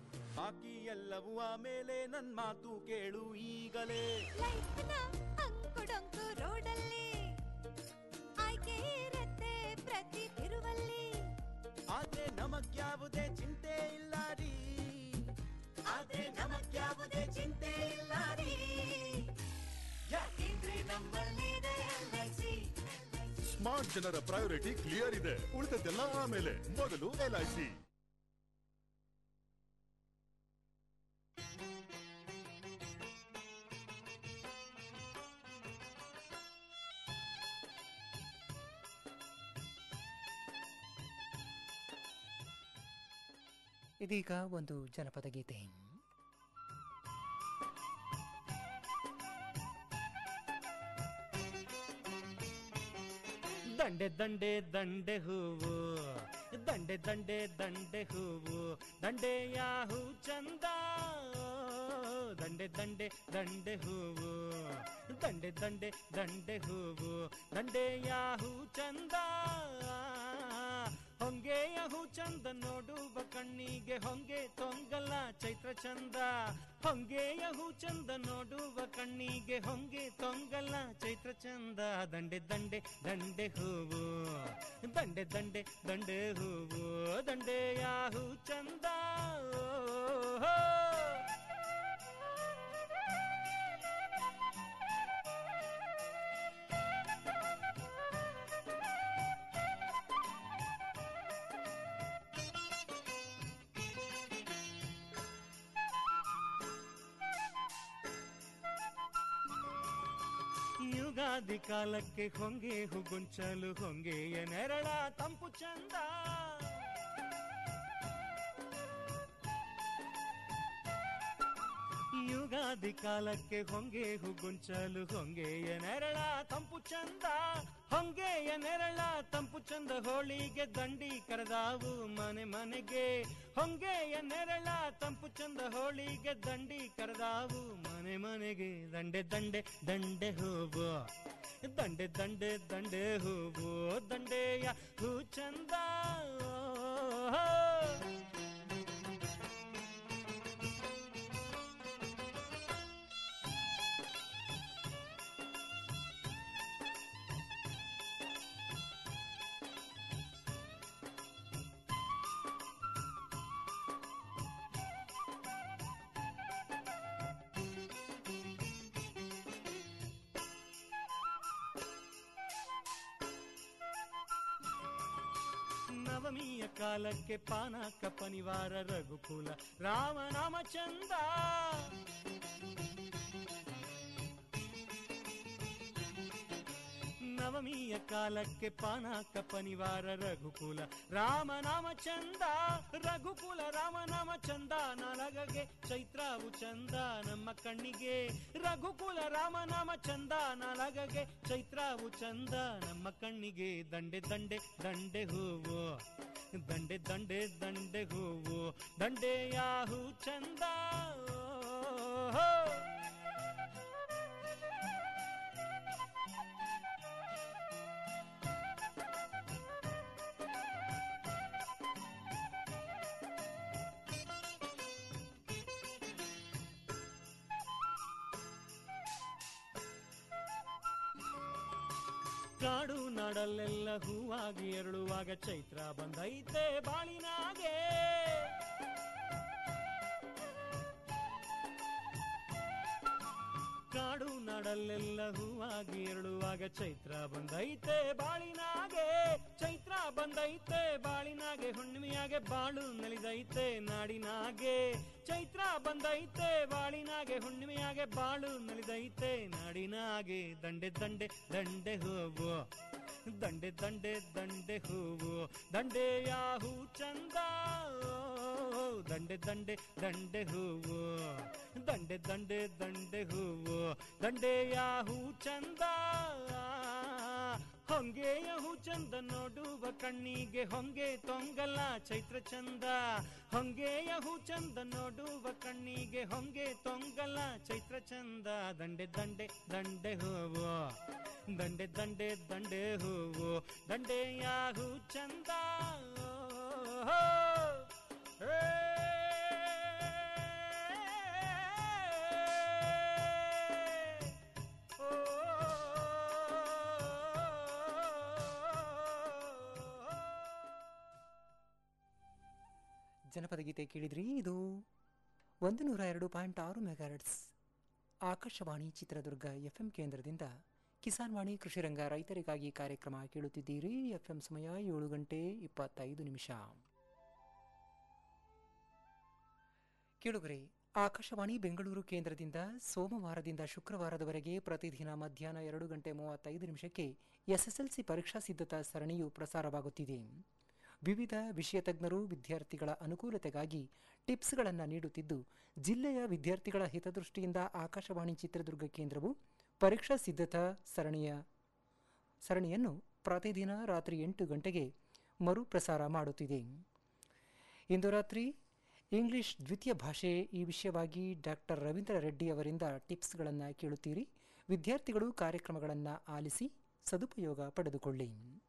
ಬಾಕಿ ಎಲ್ಲವೂ ಆಮೇಲೆ ನನ್ ಮಾತು ಕೇಳು ಈಗಲೇ ಡೊಂಕು ರೋಡಲ್ಲಿ ಆಯ್ಕೆ ಇರತ್ತೆ ಪ್ರತಿ ತಿರುವಲ್ಲಿ ಆದ್ರೆ ನಮಗ್ಯಾವುದೇ ಚಿಂತೆ ಇಲ್ಲ ರೀ ಆದ್ರೆ ನಮಗ್ಯಾವುದೇ ಚಿಂತೆ ಇಲ್ಲ ರೀ ಯಾಕೆಂದ್ರೆ ನಮ್ಮಲ್ಲಿದೆ LIC. ಸ್ಮಾರ್ಟ್ ಜನರ ಪ್ರಯಾರಿಟಿ ಕ್ಲಿಯರ್ ಇದೆ ಉಳಿದದ್ದೆಲ್ಲ ಆಮೇಲೆ ಮೊದಲು ಎಲ್ ಐ ಸಿ ಇದೀಗ ಒಂದು ಜನಪದ ಗೀತೆ ದಂಡೆ ದಂಡೆ ದಂಡೆ ಹೂವು ದಂಡೆ ದಂಡೆ ದಂಡೆ ಹೂವು ದಂಡೆಯ ಹೂ ಚಂದ ದಂಡೆ ದಂಡೆ ದಂಡೆ ಹೂವು ದಂಡೆ ದಂಡೆ ದಂಡೆ ಹೂವು ದಂಡೆಯ ಹೂ ಚಂದ ಹೊಂಗೆಯ ಹೂ ಚಂದ ನೋಡುವ ಕಣ್ಣಿಗೆ ಹೊಂಗೆ ತೊಂಗಲ ಚೈತ್ರ ಚಂದ ಹೊಂಗೆಯ ಹೂ ಚಂದ ನೋಡುವ ಕಣ್ಣಿಗೆ ಹೊಂಗೆ ತೊಂಗಲ ಚೈತ್ರ ಚಂದ ದಂಡೆ ದಂಡೆ ದಂಡೆ ಹೂವು ದಂಡೆ ದಂಡೆ ದಂಡೆ ಹೂವು ದಂಡೆಯ ಹೂ ಚಂದ ಓ ಯುಗಾದಿ ಕಾಲಕ್ಕೆ ಹೊಂಗೆ ಹುಗುಂಚಲು ಹೊಂಗೆಯ ನೆರಳ ತಂಪು ಚಂದ ಯುಗಾದಿ ಕಾಲಕ್ಕೆ ಹೊಂಗೆ ಹುಗುಂಚಲು ಹೊಂಗೆಯ ನೆರಳ ತಂಪು ಚಂದ ಹೊಂಗೆಯ ನೆರಳ ತಂಪು ಚಂದ ಹೋಳಿಗೆ ದಂಡಿ ಕರೆದಾವು ಮನೆ ಮನೆಗೆ ಹೊಂಗೆಯ ನೆರಳ ತಂಪು ಚಂದ ಹೋಳಿಗೆ ದಂಡಿ ಕರೆದಾವು ಮನೆ ಮನೆಗೆ ದಂಡೆ ದಂಡೆ ದಂಡೆ ಹೂವು ದಂಡೆ ದಂಡೆ ದಂಡೆ ಹೂವು ದಂಡೆಯ ಹೂ ಚಂದ ಓ. ನವಮಿಯ ಕಾಲಕ್ಕೆ ಪಾನಕ ಪನಿವಾರ ರಘುಕುಲ ರಾಮನಾಮ ಚಂದ ನವಮಿಯ ಕಾಲಕ್ಕೆ ಪಾನಕ ಪನಿವಾರ ರಘುಕುಲ ರಾಮನಾಮ ಚಂದ ರಘುಕುಲ ರಾಮನಾಮ ಚಂದ ನಲಗಗೆ ಚೈತ್ರವು ಚಂದ ನಮ್ಮ ಕಣ್ಣಿಗೆ ರಘುಕುಲ ರಾಮನಾಮ ಚಂದ ನಲಗಗೆ ಚೈತ್ರವು ಚಂದ ನಮ್ಮ ಕಣ್ಣಿಗೆ ದಂಡೆ ದಂಡೆ ದಂಡೆ ಹೂವು ದಂಡೆ ದಂಡೆ ದಂಡೆ ಹೂವು ದಂಡೆಯ ಹೂ ಚಂದ ಓ. ಕಾಡು ನಾಡಲ್ಲೆಲ್ಲ ಹೂವಾಗಿ ಎರಳುವಾಗ ಚೈತ್ರ ಬಂದೈತೆ ಬಾಳಿನಾಗೆ ಕಾಡು ನಾಡಲ್ಲೆಲ್ಲ ಹೂವಾಗಿ ಎರಳುವಾಗ ಚೈತ್ರ ಬಂದೈತೆ ಬಾಳಿನಾಗೆ ಚೈತ್ರ ಬಂದೈತೆ ಬಾಳಿನಾಗೆ ಹುಣ್ಣಿಮೆಯಾಗೆ ಬಾಳು ನಲಿದೈತೆ ನಾಡಿನಾಗೆ ಚೈತ್ರ ಬಂದೈತೆ ಬಾಳಿನಾಗೆ ಹುಣ್ಣಿಮೆಯಾಗೆ ಬಾಳು ನಲಿದೈತೆ ನಾಡಿನಾಗೆ ದಂಡೆ ದಂಡೆ ದಂಡೆ ಹೂವು ದಂಡೆ ದಂಡೆ ದಂಡೆ ಹೂವು ದಂಡೆಯ ಹೂ ಚಂದ ಓ, ದಂಡೆ ದಂಡೆ ದಂಡೆ ಹೂವು ದಂಡೆ ದಂಡೆ ದಂಡೆ ಹೂವು ದಂಡೆಯ ಹೂ ಚಂದ ಹೊಂಗೆಯ ಹೂ ಚಂದ ನೋಡುವ ಕಣ್ಣಿಗೆ ಹೊಂಗೆ ತೊಂಗಲ್ಲ ಚೈತ್ರ ಚಂದ ಹೊಂಗೆಯ ಹೂ ಚಂದ ನೋಡುವ ಕಣ್ಣಿಗೆ ಹೊಂಗೆ ತೊಂಗಲ್ಲ ಚೈತ್ರ ಚಂದ ದಂಡೆ ದಂಡೆ ದಂಡೆ ಹೂವು ದಂಡೆ ದಂಡೆ ದಂಡೆ ಹೂವು ದಂಡೆಯ ಹೂ ಚಂದ ಓ, ಏ. ಓ ಜನಪದ ಗೀತೆ ಕೇಳಿದ್ರಿ ಇದು ಒಂದು ನೂರ ಎರಡು ಪಾಯಿಂಟ್ ಆರು ಮೆಗಾಹರ್ಟ್ಸ್ ಆಕಾಶವಾಣಿ ಚಿತ್ರದುರ್ಗ ಎಫ್ಎಂ ಕೇಂದ್ರದಿಂದ ಕಿಸಾನ್ ವಾಣಿ ಕೃಷಿರಂಗ ರೈತರಿಗಾಗಿ ಕಾರ್ಯಕ್ರಮ ಕೇಳುತ್ತಿದ್ದೀರಿ ಎಫ್ಎಂ ಸಮಯ ಏಳು ಗಂಟೆ ಇಪ್ಪತ್ತೈದು ನಿಮಿಷ ಕೇಳುಗರೆ ಆಕಾಶವಾಣಿ ಬೆಂಗಳೂರು ಕೇಂದ್ರದಿಂದ ಸೋಮವಾರದಿಂದ ಶುಕ್ರವಾರದವರೆಗೆ ಪ್ರತಿದಿನ ಮಧ್ಯಾಹ್ನ ಎರಡು ಗಂಟೆ ಮೂವತ್ತೈದು ನಿಮಿಷಕ್ಕೆ ಎಸ್ಎಸ್ಎಲ್ಸಿ ಪರೀಕ್ಷಾ ಸಿದ್ಧತಾ ಸರಣಿಯು ಪ್ರಸಾರವಾಗುತ್ತಿದೆ ವಿವಿಧ ವಿಷಯ ತಜ್ಞರು ವಿದ್ಯಾರ್ಥಿಗಳ ಅನುಕೂಲತೆಗಾಗಿ ಟಿಪ್ಸ್ಗಳನ್ನು ನೀಡುತ್ತಿದ್ದು ಜಿಲ್ಲೆಯ ವಿದ್ಯಾರ್ಥಿಗಳ ಹಿತದೃಷ್ಟಿಯಿಂದ ಆಕಾಶವಾಣಿ ಚಿತ್ರದುರ್ಗ ಕೇಂದ್ರವು ಪರೀಕ್ಷಾ ಸಿದ್ಧತಾ ಸರಣಿಯ ಸರಣಿಯನ್ನು ಪ್ರತಿದಿನ ರಾತ್ರಿ ಎಂಟು ಗಂಟೆಗೆ ಮರುಪ್ರಸಾರ ಮಾಡುತ್ತಿದೆ ಇಂದು ರಾತ್ರಿ ಇಂಗ್ಲಿಷ್ ದ್ವಿತೀಯ ಭಾಷೆ ಈ ವಿಷಯವಾಗಿ ಡಾಕ್ಟರ್ ರವೀಂದ್ರ ರೆಡ್ಡಿ ಅವರಿಂದ ಟಿಪ್ಸ್ಗಳನ್ನು ಕೇಳುತ್ತೀರಿ ವಿದ್ಯಾರ್ಥಿಗಳು ಕಾರ್ಯಕ್ರಮಗಳನ್ನು ಆಲಿಸಿ ಸದುಪಯೋಗ ಪಡೆದುಕೊಳ್ಳಿ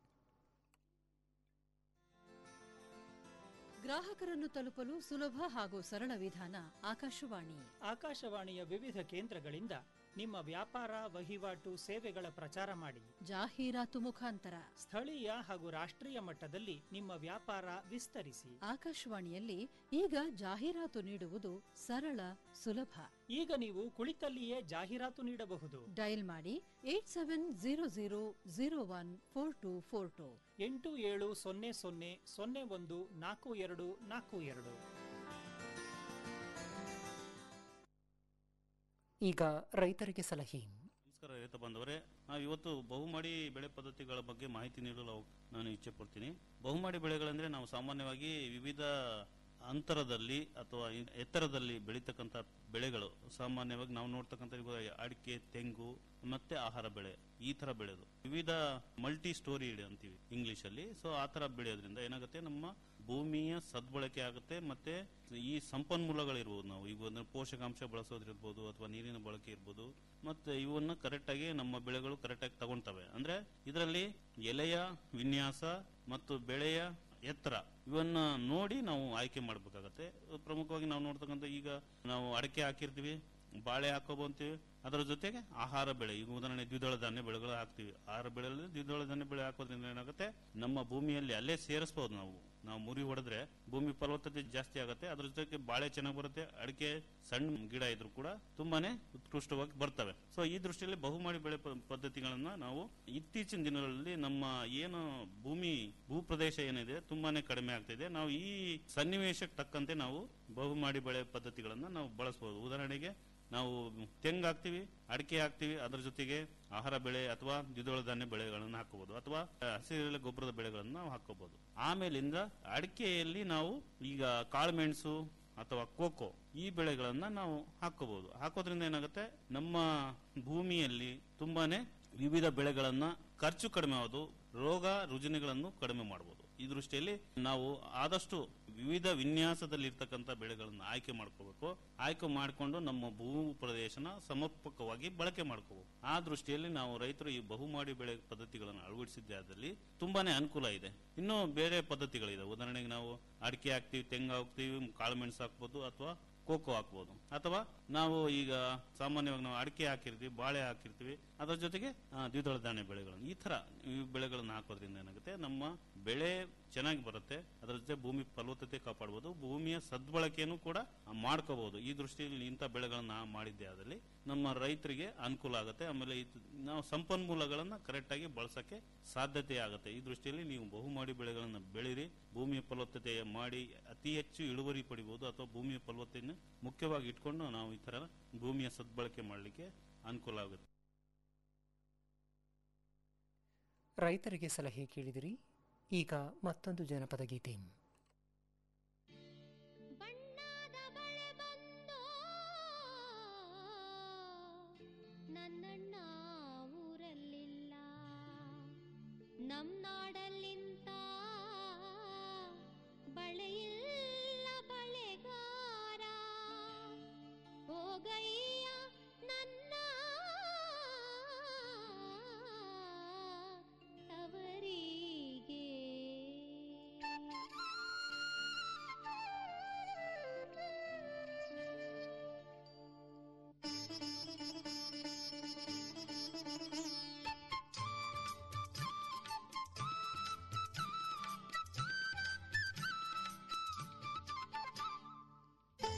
ಗ್ರಾಹಕರನ್ನು ತಲುಪಲು ಸುಲಭ ಹಾಗೂ ಸರಳ ವಿಧಾನ ಆಕಾಶವಾಣಿ ಆಕಾಶವಾಣಿಯ ವಿವಿಧ ಕೇಂದ್ರಗಳಿಂದ ನಿಮ್ಮ ವ್ಯಾಪಾರ ವಹಿವಾಟು ಸೇವೆಗಳ ಪ್ರಚಾರ ಮಾಡಿ ಜಾಹೀರಾತು ಮುಖಾಂತರ ಸ್ಥಳೀಯ ಹಾಗೂ ರಾಷ್ಟ್ರೀಯ ಮಟ್ಟದಲ್ಲಿ ನಿಮ್ಮ ವ್ಯಾಪಾರ ವಿಸ್ತರಿಸಿ ಆಕಾಶವಾಣಿಯಲ್ಲಿ ಈಗ ಜಾಹೀರಾತು ನೀಡುವುದು ಸರಳ ಸುಲಭ ಈಗ ನೀವು ಕುಳಿತಲ್ಲಿಯೇ ಜಾಹೀರಾತು ನೀಡಬಹುದು ಡಯಲ್ ಮಾಡಿ eight seven zero zero zero one four two four two ಎಂಟು ಏಳು ಸೊನ್ನೆ ಸೊನ್ನೆ ಸೊನ್ನೆ ಒಂದು ನಾಲ್ಕು ಎರಡು ನಾಲ್ಕು ಎರಡು ಈಗ ರೈತರಿಗೆ ಸಲಹೆ ನಮಸ್ಕಾರ ರೈತ ಬಾಂಧವರೇ ನಾವು ಇವತ್ತು ಬಹುಮಾಡಿ ಬೆಳೆ ಪದ್ಧತಿಗಳ ಬಗ್ಗೆ ಮಾಹಿತಿ ನೀಡಲು ಅವ- ನಾನು ಇಚ್ಛೆ ಪಡ್ತೀನಿ ಬಹುಮಾಡಿ ಬೆಳೆಗಳಂದ್ರೆ ನಾವು ಸಾಮಾನ್ಯವಾಗಿ ವಿವಿಧ ಅಂತರದಲ್ಲಿ ಅಥವಾ ಇ- ಎತ್ತರದಲ್ಲಿ ಬೆಳೀತಕ್ಕಂಥ ಬೆಳೆಗಳು ಸಾಮಾನ್ಯವಾಗಿ ನಾವು ನೋಡ್ತಕ್ಕಂಥ ಈಗ ಅಡಿಕೆ ತೆಂಗು ಮತ್ತೆ ಆಹಾರ ಬೆಳೆ ಈ ತರ ಬೆಳೆದು ವಿವಿಧ ಮಲ್ಟಿ ಸ್ಟೋರಿ ಅಂತೀವಿ ಇಂಗ್ಲಿಷ್ ಅಲ್ಲಿ ಸೊ ಆ ತರ ಬೆಳೆಯೋದ್ರಿಂದ ಏನಾಗುತ್ತೆ ನಮ್ಮ ಭೂಮಿಯ ಸದ್ಬಳಕೆ ಆಗುತ್ತೆ ಮತ್ತೆ ಈ ಸಂಪನ್ಮೂಲಗಳಿರ್ಬೋದು ನಾವು ಈಗ ಒಂದು ಪೋಷಕಾಂಶ ಬಳಸೋದಿರ್ಬೋದು ಅಥವಾ ನೀರಿನ ಬಳಕೆ ಇರ್ಬೋದು ಮತ್ತೆ ಇವನ್ನ ಕರೆಕ್ಟ್ ಆಗಿ ನಮ್ಮ ಬೆಳೆಗಳು ಕರೆಕ್ಟ್ ಆಗಿ ತಗೊಂತವೆ ಅಂದ್ರೆ ಇದರಲ್ಲಿ ಎಲೆಯ ವಿನ್ಯಾಸ ಮತ್ತು ಬೆಳೆಯ ಎತ್ತರ ಇವನ್ನ ನೋಡಿ ನಾವು ಆಯ್ಕೆ ಮಾಡ್ಬೇಕಾಗತ್ತೆ ಪ್ರಮುಖವಾಗಿ ನಾವು ನೋಡ್ತಕ್ಕಂಥ ಈಗ ನಾವು ಅಡಕೆ ಹಾಕಿರ್ತೀವಿ ಬಾಳೆ ಹಾಕೋಬಂತೀವಿ ಅದರ ಜೊತೆಗೆ ಆಹಾರ ಬೆಳೆ ಈಗ ಉದಾಹರಣೆ ದ್ವಿದಳ ಧಾನ್ಯ ಬೆಳೆಗಳು ಹಾಕ್ತಿವಿ ಆಹಾರ ಬೆಳೆಯಲ್ಲಿ ದ್ವಿದಳ ಧಾನ್ಯ ಬೆಳೆ ಹಾಕೋದ್ರಿಂದ ಏನಾಗುತ್ತೆ ನಮ್ಮ ಭೂಮಿಯಲ್ಲಿ ಅಲ್ಲೇ ಸೇರಿಸಬಹುದು ನಾವು ನಾವು ಮುರಿ ಹೊಡೆದ್ರೆ ಭೂಮಿ ಫಲವತ್ತತೆ ಜಾಸ್ತಿ ಆಗುತ್ತೆ ಅದ್ರ ಜೊತೆಗೆ ಬಾಳೆ ಚೆನ್ನಾಗಿ ಬರುತ್ತೆ ಅಡಿಕೆ ಸಣ್ಣ ಗಿಡ ಇದ್ರು ಕೂಡ ತುಂಬಾನೇ ಉತ್ಕೃಷ್ಟವಾಗಿ ಬರ್ತವೆ ಸೊ ಈ ದೃಷ್ಟಿಯಲ್ಲಿ ಬಹುಮಾಡಿ ಬೆಳೆ ಪ- ಪದ್ಧತಿಗಳನ್ನ ನಾವು ಇತ್ತೀಚಿನ ದಿನಗಳಲ್ಲಿ ನಮ್ಮ ಏನು ಭೂಮಿ ಭೂ ಪ್ರದೇಶ ಏನಿದೆ ತುಂಬಾನೇ ಕಡಿಮೆ ಆಗ್ತಿದೆ ನಾವು ಈ ಸನ್ನಿವೇಶಕ್ಕೆ ತಕ್ಕಂತೆ ನಾವು ಬಹುಮಾಡಿ ಬೆಳೆ ಪದ್ಧತಿಗಳನ್ನ ನಾವು ಬಳಸಬಹುದು ಉದಾಹರಣೆಗೆ ನಾವು ತೆಂಗು ಹಾಕ್ತಿವಿ ಅಡಿಕೆ ಹಾಕ್ತಿವಿ ಅದರ ಜೊತೆಗೆ ಆಹಾರ ಬೆಳೆ ಅಥವಾ ದ್ವಿದಳ ಧಾನ್ಯ ಬೆಳೆಗಳನ್ನು ಹಾಕಬಹುದು ಅಥವಾ ಹಸಿರೆಲೆ ಗೊಬ್ಬರದ ಬೆಳೆಗಳನ್ನು ನಾವು ಹಾಕೋಬಹುದು ಆಮೇಲಿಂದ ಅಡಿಕೆಯಲ್ಲಿ ನಾವು ಈಗ ಕಾಳುಮೆಣಸು ಅಥವಾ ಕೋಕೋ ಈ ಬೆಳೆಗಳನ್ನ ನಾವು ಹಾಕೋಬಹುದು ಹಾಕೋದ್ರಿಂದ ಏನಾಗುತ್ತೆ ನಮ್ಮ ಭೂಮಿಯಲ್ಲಿ ತುಂಬಾನೇ ವಿವಿಧ ಬೆಳೆಗಳನ್ನ ಖರ್ಚು ಕಡಿಮೆ ಆಗೋದು ರೋಗ ರುಜಿನಗಳನ್ನು ಕಡಿಮೆ ಮಾಡಬಹುದು ಈ ದೃಷ್ಟಿಯಲ್ಲಿ ನಾವು ಆದಷ್ಟು ವಿವಿಧ ವಿನ್ಯಾಸದಲ್ಲಿ ಇರ್ತಕ್ಕಂಥ ಬೆಳೆಗಳನ್ನ ಆಯ್ಕೆ ಮಾಡ್ಕೋಬೇಕು ಆಯ್ಕೆ ಮಾಡಿಕೊಂಡು ನಮ್ಮ ಭೂ ಪ್ರದೇಶನ ಸಮರ್ಪಕವಾಗಿ ಬಳಕೆ ಮಾಡ್ಕೋಬೇಕು ಆ ದೃಷ್ಟಿಯಲ್ಲಿ ನಾವು ರೈತರು ಈ ಬಹುಮಾಡಿ ಬೆಳೆ ಪದ್ಧತಿಗಳನ್ನು ಅಳವಡಿಸಿದ್ದೇ ಆದಲ್ಲಿ ತುಂಬಾನೇ ಅನುಕೂಲ ಇದೆ ಇನ್ನು ಬೇರೆ ಪದ್ಧತಿಗಳಿದೆ ಉದಾಹರಣೆಗೆ ನಾವು ಅಡಿಕೆ ಹಾಕ್ತಿವಿ ತೆಂಗು ಹಾಕ್ತಿವಿ ಕಾಳುಮೆಣಸು ಹಾಕ್ಬೋದು ಅಥವಾ ಕೋಕೋ ಹಾಕ್ಬೋದು ಅಥವಾ ನಾವು ಈಗ ಸಾಮಾನ್ಯವಾಗಿ ನಾವು ಅಡಿಕೆ ಹಾಕಿರ್ತೀವಿ ಬಾಳೆ ಹಾಕಿರ್ತೀವಿ ಅದರ ಜೊತೆಗೆ ಆ, ದ್ವಿದಳ ಧಾನ್ಯ ಬೆಳೆಗಳನ್ನು ಈ ತರ ಈ ಬೆಳೆಗಳನ್ನು ಹಾಕೋದ್ರಿಂದ ಏನಾಗುತ್ತೆ ನಮ್ಮ ಬೆಳೆ ಚೆನ್ನಾಗಿ ಬರುತ್ತೆ ಅದರ ಜೊತೆ ಭೂಮಿ ಫಲವತ್ತತೆ ಕಾಪಾಡಬಹುದು ಭೂಮಿಯ ಸದ್ಬಳಕೆಯನ್ನು ಕೂಡ ಮಾಡ್ಕೋಬಹುದು ಈ ದೃಷ್ಟಿಯಲ್ಲಿ ಇಂಥ ಬೆಳೆಗಳನ್ನ ಮಾಡಿದ್ದೆ ಆದಲ್ಲಿ ನಮ್ಮ ರೈತರಿಗೆ ಅನುಕೂಲ ಆಗುತ್ತೆ ಆಮೇಲೆ ಇದು ನಾವು ಸಂಪನ್ಮೂಲಗಳನ್ನ ಕರೆಕ್ಟ್ ಆಗಿ ಬಳಸಕ್ಕೆ ಸಾಧ್ಯತೆ ಆಗುತ್ತೆ ಈ ದೃಷ್ಟಿಯಲ್ಲಿ ನೀವು ಬಹುಮಾಡಿ ಬೆಳೆಗಳನ್ನ ಬೆಳೀರಿ ಭೂಮಿಯ ಫಲವತ್ತತೆ ಮಾಡಿ ಅತಿ ಹೆಚ್ಚು ಇಳುವರಿ ಪಡಿಬಹುದು ಅಥವಾ ಭೂಮಿಯ ಫಲವತ್ತತೆಯನ್ನು ಮುಖ್ಯವಾಗಿ ಇಟ್ಕೊಂಡು ನಾವು ಈ ತರ ಭೂಮಿಯ ಸದ್ಬಳಕೆ ಮಾಡಲಿಕ್ಕೆ ಅನುಕೂಲ ಆಗುತ್ತೆ ರೈತರಿಗೆ ಸಲಹೆ ಕೇಳಿದಿರಿ ಈಗ ಮತ್ತೊಂದು ಜನಪದ ಗೀತೆ ನನ್ನಣ್ಣ ಊರಲ್ಲಿಲ್ಲ ನಮ್ ನಾಡ